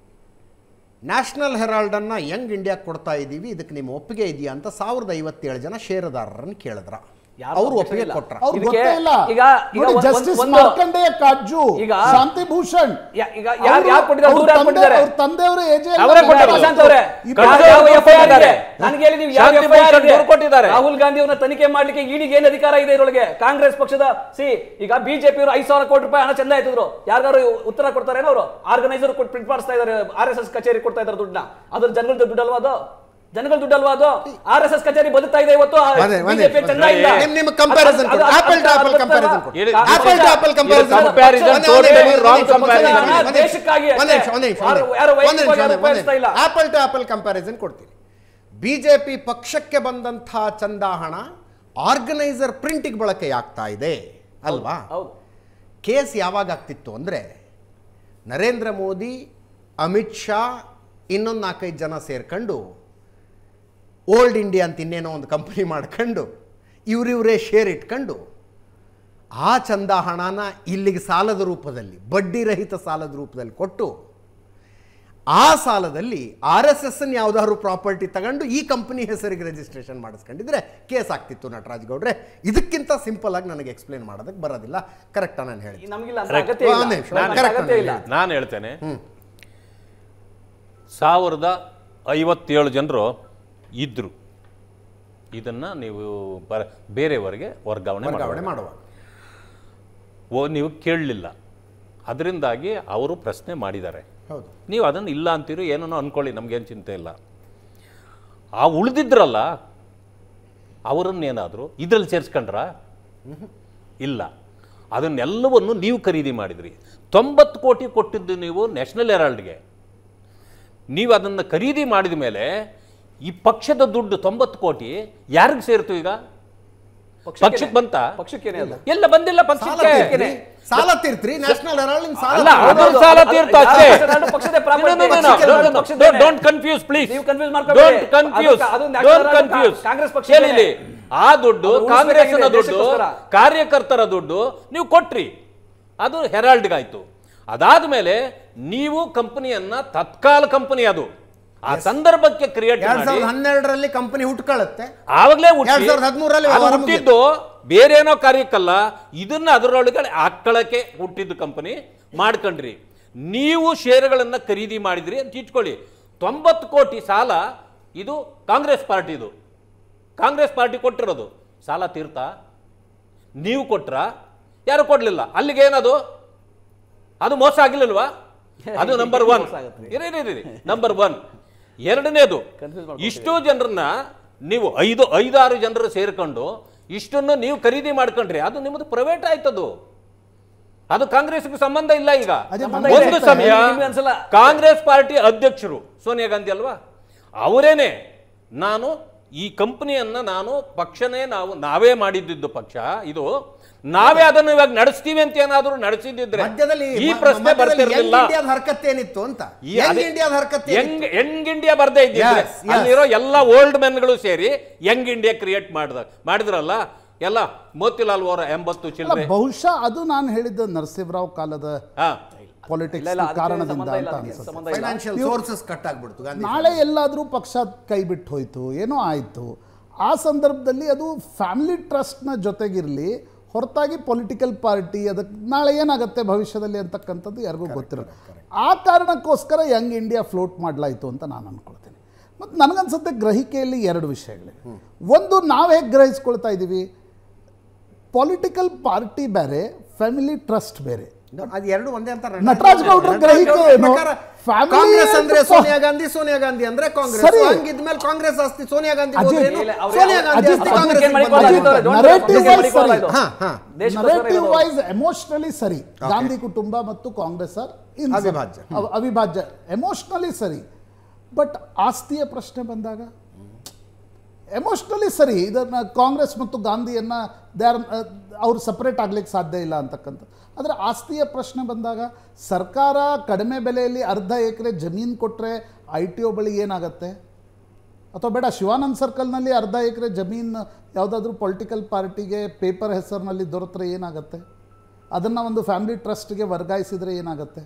ನ್ಯಾಷನಲ್ ಹೆರಾಲ್ಡನ್ನ ಯಂಗ್ ಇಂಡಿಯಾ ಕೊಡ್ತಾ ಇದ್ದೀವಿ ಇದಕ್ಕೆ ನಿಮ್ಮ ಒಪ್ಪಿಗೆ ಇದೆಯಾ ಅಂತ ಸಾವಿರದ ಐವತ್ತೇಳು ಜನ ಷೇರುದಾರರನ್ನು ಕೇಳಿದ್ರ ಯಾರು ಅವರು ಒಪ್ಪಿಗೆ ಒಪ್ಪಿಗೆ ಇಲ್ಲ. ಕೊಟ್ರ ಅವ್ರು ಇದಕ್ಕೆ ಗೊತ್ತೇ ಇಲ್ಲ ಈಗ- ಈಗ ಒಂದ್- ಜಸ್ಟಿಸ್ ಒಂದು- ಮಾರ್ಕಂಡೇಯ ಕಾಜು ಈಗ- ಶಾಂತಿ ಭೂಷಣ್ ಯಾ- ಈಗ ಯಾರು ಯಾರು ಕೊಟ್ಟಿದ್ದಾರೆ ದೂರ ಯಾರು ಕೊಟ್ಟಿದ್ದಾರೆ ಅವ್ರ ತಂದೆಯವರು ಎಜೆ ಅವರೇ ಕೊಟ್ಟಿದ್ದಾರೆ. ಪ್ರಶಾಂತ್ ಅವರೇ ಇಬ್ಬರು ಯಾವ- ಕಳ್ದವ್ರು ಯಾವ ದೂರು FIR ಕೊಟ್ಟಿದ್ದಾರೆ. ಇದೆ? ನನಗೆ ಹೇಳಿ ನೀವು ಯಾವ ಶಾಂತಿ FIR ಭೂಷಣ್ ಇದೆ? ದೂರು ಕೊಟ್ಟಿದ್ದಾರೆ. ರಾಹುಲ್ ಗಾಂಧಿ ಅವರನ್ನ ತನಿಖೆ ಮಾಡ್ಲಿಕ್ಕೆ ಈಡಿಗೆ ಏನ್ ಅಧಿಕಾರ ಇದೆ ಇದರೊಳಗೆ ಕಾಂಗ್ರೆಸ್ ಪಕ್ಷದ ಸಿ ಈಗ ಬಿಜೆಪಿ ಅವರು ಐದು ಸಾವಿರ ಕೋಟಿ ರೂಪಾಯಿ ಹಣ ಚಂದ ಆಯ್ತಿದ್ರು ಯಾರಿಗಾರು ಉತ್ತರ ಕೊಡ್ತಾರೆ ಅವರು ಆರ್ಗನೈಸರ್ ಕೊಟ್ಟು ಪ್ರಿಂಟ್ ಮಾಡಿಸ್ತಾ ಇದಾರೆ ಆರ್ ಎಸ್ ಎಸ್ ಕಚೇರಿ ಕೊಡ್ತಾ ಇದಾರೆ ದುಡ್ಡನ್ನ ಅದ್ರ ಜನಗಳ ದುಡ್ಡು ಅಲ್ವಾ ಅದು ಜನಗಳ ದುಡ್ಡು ಅಲ್ವಾ ಅದು ಆರ್ ಎಸ್ ಎಸ್ ಕಚೇರಿ ಬದುಕ್ತಾ ಇದೆ ಇವತ್ತು ಒಂದೇ- ಒಂದೇ- ಬಿಜೆಪಿ ಚಂದ ಇಲ್ಲ ನಿಮ್- ನಿಮ್ಮ comparison ಕೊಡಿ. Apple to apple comparison ಕೊಡಿ. ಇದು- Apple to apple comparison ಇದು comparison ಒಂದೇ- totally ಒಂದೇ- wrong ಒಂದೇ- comparison. ಒಂದೇ- ಒಂದೇ- ದೇಶಕ್ಕಾಗಿ ಒಂದೇ ನಿಮಿಷ, ಅಷ್ಟೇ. ಒಂದೇ ನಿಮಿಷ, ಯಾರು- ಒಂದೇ- ಯಾರು ಒಂದೇ ನಿಮಿಷ, ವೈಯಕ್ತಿಕವಾಗಿ ಒಂದೇ- ಉಪಯೋಗಿಸ್ತಾ ಇಲ್ಲ. ಆಪಲ್ ಟು ಆಪಲ್ ಕಂಪ್ಯಾರಿಸನ್ ಕೊಡ್ತೀನಿ ಬಿಜೆಪಿ ಪಕ್ಷಕ್ಕೆ ಬಂದಂಥ ಚಂದ ಹಣ ಆರ್ಗನೈಸರ್ ಪ್ರಿಂಟಿಗೆ ಬಳಕೆ ಆಗ್ತಾ ಇದೆ ಅಲ್ವಾ ಹೌದು ಕೇಸ್ ಯಾವಾಗ ಆಗ್ತಿತ್ತು ಅಂದರೆ ನರೇಂದ್ರ ಮೋದಿ ಅಮಿತ್ ಶಾ ಇನ್ನೊಂದು ನಾಲ್ಕೈದು ಜನ ಸೇರ್ಕೊಂಡು ಓಲ್ಡ್ ಇಂಡಿಯಾ ಅಂತ ಇನ್ನೇನೋ ಒಂದು ಕಂಪ್ನಿ ಮಾಡ್ಕೊಂಡು ಇವರಿವರೇ ಶೇರ್ ಇಟ್ಕೊಂಡು ಆ ಚಂದ ಹಣನ ಇಲ್ಲಿಗೆ ಸಾಲದ ರೂಪದಲ್ಲಿ ಬಡ್ಡಿ ರಹಿತ ಸಾಲದ ರೂಪದಲ್ಲಿ ಕೊಟ್ಟು ಆ ಸಾಲದಲ್ಲಿ ಆರ್ ಎಸ್ ಎಸ್ ಅನ್ನು ಯಾವುದಾದ್ರು ಪ್ರಾಪರ್ಟಿ ತಗೊಂಡು ಈ ಕಂಪನಿ ಹೆಸರಿಗೆ ರಿಜಿಸ್ಟ್ರೇಷನ್ ಮಾಡಿಸ್ಕೊಂಡಿದ್ರೆ ಕೇಸ್ ಆಗ್ತಿತ್ತು ನಟರಾಜ್ ಗೌಡ್ರೆ ಇದಕ್ಕಿಂತ ಸಿಂಪಲ್ ಆಗಿ ನನಗೆ ಎಕ್ಸ್ಪ್ಲೇನ್ ಮಾಡೋದಕ್ಕೆ ಬರೋದಿಲ್ಲ ಕರೆಕ್ಟಾ ನಾನು ಹೇಳಿ ನಮಗಿಲ್ಲ ಅಂತ Correct. ಅಗತ್ಯ ಇಲ್ಲ. ಒಂದ್ ನಿಮಿಷ, ನಮ್ಗೆ correct ಅಗತ್ಯ ಇಲ್ಲ ನಾನು ಹೇಳ್ತೇನೆ ಸಾವಿರದ ಐವತ್ತೇಳು ಜನರು ಇದ್ರು ಇದನ್ನ ನೀವು ಬ- ಬೇರೆಯವರಿಗೆ ವರ್ಗಾವಣೆ ವರ್ಗಾವಣೆ ಮಾಡಬೇಡಿ. ಮಾಡುವಾಗ ಓ ನೀವು ಕೇಳಲಿಲ್ಲ ಅದರಿಂದಾಗಿ ಅವರು ಪ್ರಶ್ನೆ ಮಾಡಿದ್ದಾರೆ ಹೌದು ನೀವು ಅದನ್ನು ಇಲ್ಲ ಅಂತೀರಿ ಏನೋ ಅನ್ಕೊಳ್ಳಿ ನಮಗೇನು ಚಿಂತೆ ಇಲ್ಲ ಆ ಉಳಿದಿದ್ರಲ್ಲ ಅವರನ್ನೇನಾದರೂ ಇದ್ರಲ್ಲಿ ಸೇರಿಸ್ಕೊಂಡ್ರ ಇಲ್ಲ ಅದನ್ನೆಲ್ಲವನ್ನು ನೀವು ಖರೀದಿ ಮಾಡಿದ್ರಿ ತೊಂಬತ್ತು ಕೋಟಿ ಕೊಟ್ಟಿದ್ದು ನೀವು ನ್ಯಾಷನಲ್ ಹೆರಾಲ್ಡ್ಗೆ ನೀವು ಅದನ್ನು ಖರೀದಿ ಮಾಡಿದ ಮೇಲೆ ಈ ಪಕ್ಷದ ದುಡ್ಡು ತೊಂಬತ್ತು ಕೋಟಿ ಯಾರಿಗೆ ಸೇರಿತು ಈಗ ಪಕ್ಷಕ್ಕೆ ಬಂತ ಪಕ್ಷಕ್ಕೇನೆ ಅಲ್ಲ ಎಲ್ಲ ಬಂದಿಲ್ಲ ಸಾಲ ಪಕ್ಷಕ್ಕೆ ತೀರ್ತ್ರಿ ಸಾಲ ತೀರ್ತ್ರಿ ನ್ಯಾಷನಲ್ ಹೆರಾಲ್ಡ್ ಸಾಲ ಅಲ್ಲ ತೀರ್ತ್ರಿ. ಅದು ಸಾಲ ತೀರ್ತು ಅಷ್ಟೇ ಎರಡು ಪಕ್ಷದ property. No, no, no, no. ಪಕ್ಷಕ್ಕೆ Don't- ಪಕ್ಷದ್ದೇನೆ. don't- don't confuse, please. ನೀವು confuse ಮಾಡ್ಕೊಬೇಡಿ. Don't confuse. ಅದು- ಅದು national Don't ಅದು confuse. ಕಾಂಗ್ರೆಸ್ ಪಕ್ಷ ಕೇಳಿ ಇಲ್ಲಿ. ಆ ದುಡ್ಡು ಅದು ಕಾಂಗ್ರೆಸ್ನ ಉಳಿಸ್ಬೇಕಾಗಿದೆ ದುಡ್ಡು ದೇಶಕ್ಕೋಸ್ಕರ. ಕಾರ್ಯಕರ್ತರ ದುಡ್ಡು ನೀವು ಕೊಟ್ರಿ ಅದು ಹೆರಾಲ್ಡ್ಗಾಯ್ತು ಅದಾದ್ಮೇಲೆ ನೀವು ಕಂಪನಿಯನ್ನ ತತ್ಕಾಲ ಕಂಪನಿ ಅದು ಆ ಸಂದರ್ಭಕ್ಕೆ ಕ್ರಿಯೇಟ್ ಎರಡ್ ಮಾಡಿ ಸಾವಿರದ ಹನ್ನೆರಡರಲ್ಲಿ ಕಂಪನಿ ಹುಟ್ಕೊಳ್ಳುತ್ತೆ ಆವಾಗಲೇ ಎರಡ್ ಸಾವಿರದ ಹದಿಮೂರರಲ್ಲಿ ಅದು ವ್ಯವಹಾರ ಹುಟ್ಟಿದ್ದು ಬೇರೇನೋ ಕಾರ್ಯಕ್ಕಲ್ಲ ಇದನ್ನ ಅದರೊಳಗಡೆ ಹಾಕ್ಕಳಕ್ಕೆ ಹುಟ್ಟಿದ್ದು ಕಂಪನಿ ಮಾಡ್ಕೊಂಡ್ರಿ ನೀವು ಷೇರುಗಳನ್ನ ಖರೀದಿ ಮಾಡಿದ್ರಿ ಅಂತ ಇಟ್ಕೊಳ್ಳಿ ತೊಂಬತ್ತು ಕೋಟಿ ಸಾಲ ಇದು ಕಾಂಗ್ರೆಸ್ ಪಾರ್ಟಿದು ಕಾಂಗ್ರೆಸ್ ಪಾರ್ಟಿ ಕೊಟ್ಟಿರೋದು ಸಾಲ ತೀರ್ತಾ ನೀವು ಕೊಟ್ರ ಯಾರು ಕೊಡ್ಲಿಲ್ಲ ಅಲ್ಲಿಗೆ ಏನದು ಅದು ಮೋಸ ಆಗಿಲ್ಲಲ್ವಾ ಅದು ನಂಬರ್ ಒನ್ ಮೋಸ ಆಗತ್ತೆ. ಇರಿ ಇರಿ, ಇರಿ ನಂಬರ್ ಒನ್ ಎರಡನೇದು Confuse ಮಾಡ್ಕೊತೀರಿ. ಇಷ್ಟು ಜನರನ್ನ ನೀವು ಐದು ಐದಾರು ಜನರು ಸೇರ್ಕೊಂಡು ಇಷ್ಟನ್ನು ನೀವು ಖರೀದಿ ಮಾಡ್ಕೊಂಡ್ರಿ ಅದು ನಿಮ್ಮದು ಪ್ರೈವೇಟ್ ಆಯ್ತದು ಅದು ಕಾಂಗ್ರೆಸ್ಗೆ ಸಂಬಂಧ ಇಲ್ಲ ಈಗ ಅದೇ ಸಂಬಂಧ ಮಂಡ್ಯ ಒಂದು ಇದೆ. ಸಮಯ ನಿಮ್ಗೆ ಅನ್ಸಲ್ಲ? ಕಾಂಗ್ರೆಸ್ ಪಾರ್ಟಿ ಅಧ್ಯಕ್ಷರು ಸೋನಿಯಾ ಗಾಂಧಿ ಅಲ್ವಾ ಅವರೇನೆ ನಾನು ಈ ಕಂಪನಿಯನ್ನ ನಾನು ಪಕ್ಷನೇ ನಾವು ನಾವೇ ಮಾಡಿದ್ದು ಪಕ್ಷ ಇದು ನಾವೇ ಅದನ್ನು ಇವಾಗ ನಡೆಸ್ತೀವಿ ಅಂತ ಏನಾದರೂ ನಡೆಸಿದ್ದಿದ್ರೆ ಮಧ್ಯದಲ್ಲಿ ಈ ಮ- ಪ್ರಶ್ನೆ ಮಧ್ಯದಲ್ಲಿ ಬರ್ತಿರ್ಲಿಲ್ಲ ಯಂಗ್ ಇಂಡಿಯಾದ ಹರಕತ್ ಏನಿತ್ತು ಅಂತ ಈ ಯಂಗ್ ಅದೇ- ಇಂಡಿಯಾದ ಹರಕತ್ ಯಂಗ್ ಯಂಗ್ ಇಂಡಿಯಾ ಬರ್ದೇ ಇದ್ದಿದ್ರೆ Yes, yes. ಅಲ್ಲಿರೋ ಎಲ್ಲ ಓಲ್ಡ್ ಮೆನ್ಗಳು ಸೇರಿ ಯಂಗ್ ಇಂಡಿಯಾ ಕ್ರಿಯೇಟ್ ಮಾಡ್ದ ಮಾಡಿದ್ರಲ್ಲ ಎಲ್ಲ ಮೋತಿಲಾಲ್ ಅವರ ಎಂಬತ್ತು ಅಲ್ಲ ಚಿಲ್ಲರೆ ಬಹುಶಃ ಅದು ನಾನು ಹೇಳಿದ್ದ ನರಸಿಂಹರಾವ್ ಕಾಲದ ಹಾ ಪಾಲಿಟಿಕ್ಸ್ ಇಲ್ಲ, ಇಲ್ಲ, ಅದಕ್ಕೆ ಕಾರಣದಿಂದ ಸಂಬಂಧ ಇಲ್ಲ, ಅಂತ ಅದಕ್ಕೆ ಅನ್ಸುತ್ತೆ ಸಂಬಂಧ ಇಲ್ಲ. ಫೈನಾನ್ಷಿಯಲ್ ಸೋರ್ಸಸ್ ಕಟ್ ಆಗ್ಬಿಡ್ತು ಗಾಂಧಿ ನಾಳೆ ಎಲ್ಲಾದರೂ ಪಕ್ಷ ಕೈ ಬಿಟ್ಟು ಹೋಯ್ತು ಏನೋ ಆಯಿತು ಆ ಸಂದರ್ಭದಲ್ಲಿ ಅದು ಫ್ಯಾಮಿಲಿ ಟ್ರಸ್ಟ್ನ ಜೊತೆಗಿರಲಿ ಹೊರತಾಗಿ ಪೊಲಿಟಿಕಲ್ ಪಾರ್ಟಿ ಅದಕ್ಕೆ ನಾಳೆ ಏನಾಗುತ್ತೆ ಭವಿಷ್ಯದಲ್ಲಿ ಅಂತಕ್ಕಂಥದ್ದು ಯಾರಿಗೂ ಗೊತ್ತಿರಲ್ಲ ಆ ಕಾರಣಕ್ಕೋಸ್ಕರ ಯಂಗ್ ಇಂಡಿಯಾ ಫ್ಲೋಟ್ ಮಾಡಲಾಯಿತು ಅಂತ ನಾನು ಅನ್ಕೊಳ್ತೀನಿ ಮತ್ತು ನನಗನ್ಸುತ್ತೆ ಗ್ರಹಿಕೆಯಲ್ಲಿ ಎರಡು ವಿಷಯಗಳಿವೆ ಒಂದು ನಾವು ಹೇಗೆ ಗ್ರಹಿಸ್ಕೊಳ್ತಾ ಇದ್ದೀವಿ ಪೊಲಿಟಿಕಲ್ ಪಾರ್ಟಿ ಬೇರೆ ಫ್ಯಾಮಿಲಿ ಟ್ರಸ್ಟ್ ಬೇರೆ ಅದು ಎರಡು ಒಂದೇ ಅಂತ ನಟರಾಜ್ ಗೌಡ್ರ ಗ್ರಹಿಕೆ ಏನು? Family ಕಾಂಗ್ರೆಸ್ ಅಂದ್ರೆ ಅಂತ ಸೋನಿಯಾ ಗಾಂಧಿ ಸೋನಿಯಾ ಗಾಂಧಿ ಅಂದ್ರೆ ಕಾಂಗ್ರೆಸ್ ಸರಿ. ಹಂಗಿದ್ಮೇಲೆ ಕಾಂಗ್ರೆಸ್ ಆಸ್ತಿ ಸೋನಿಯಾ ಗಾಂಧಿ ಅಜಿತ್, ಹೋದ್ರೇನು? ಇಲ್ಲ, ಅವ್ರು- ಸೋನಿಯಾ ಗಾಂಧಿ ಅಜಿತ್ ಆಸ್ತಿ ಅವ್ರು ಕಾಂಗ್ರೆಸ್ ಅದಕ್ಕೆ ಮಾಡಿಕೊಳ್ಳಲ್ಲ, ಅಜಿತ್ ಅಜಿತ್ ಅವ್ರೆ, don't narrative ಅದಕ್ಕೆ wise ಮಾಡಿಕೊಳ್ಳಲ್ಲ ಸರಿ. ಇದು. ಹಾ, ಹಾ. ದೇಶಕ್ಕೋಸ್ಕರ ನರೇಟಿವ್ ಇರೋದು. ವೈಸ್ ಎಮೋಷನಲಿ ಸರಿ ಗಾಂಧಿ ಕುಟುಂಬ ಮತ್ತು ಕಾಂಗ್ರೆಸ್ ಆರ್ ಇನ್ ಅವಿಭಾಜ್ಯ. ಅವ- ಅವಿಭಾಜ್ಯ ಎಮೋಷನಲಿ ಸರಿ ಬಟ್ ಆಸ್ತಿಯ ಪ್ರಶ್ನೆ ಬಂದಾಗ ಎಮೋಷ್ನಲಿ ಸರಿ ಇದನ್ನು ಕಾಂಗ್ರೆಸ್ ಮತ್ತು ಗಾಂಧಿಯನ್ನು ದೇ ಆರ್ ಅವ್ರು ಸಪ್ರೇಟ್ ಆಗ್ಲಿಕ್ಕೆ ಸಾಧ್ಯ ಇಲ್ಲ ಅಂತಕ್ಕಂಥ ಆದರೆ ಆಸ್ತಿಯ ಪ್ರಶ್ನೆ ಬಂದಾಗ ಸರ್ಕಾರ ಕಡಿಮೆ ಬೆಲೆಯಲ್ಲಿ ಅರ್ಧ ಎಕರೆ ಜಮೀನು ಕೊಟ್ಟರೆ ಐ ಟಿ ಒ ಬಳಿ ಏನಾಗತ್ತೆ ಅಥವಾ ಬೇಡ ಶಿವಾನಂದ್ ಸರ್ಕಲ್ನಲ್ಲಿ ಅರ್ಧ ಎಕರೆ ಜಮೀನು ಯಾವುದಾದ್ರೂ ಪೊಲಿಟಿಕಲ್ ಪಾರ್ಟಿಗೆ ಪೇಪರ್ ಹೆಸರಿನಲ್ಲಿ ದೊರೆತರೆ ಏನಾಗುತ್ತೆ ಅದನ್ನು ಒಂದು ಫ್ಯಾಮಿಲಿ ಟ್ರಸ್ಟ್ಗೆ ವರ್ಗಾಯಿಸಿದರೆ ಏನಾಗುತ್ತೆ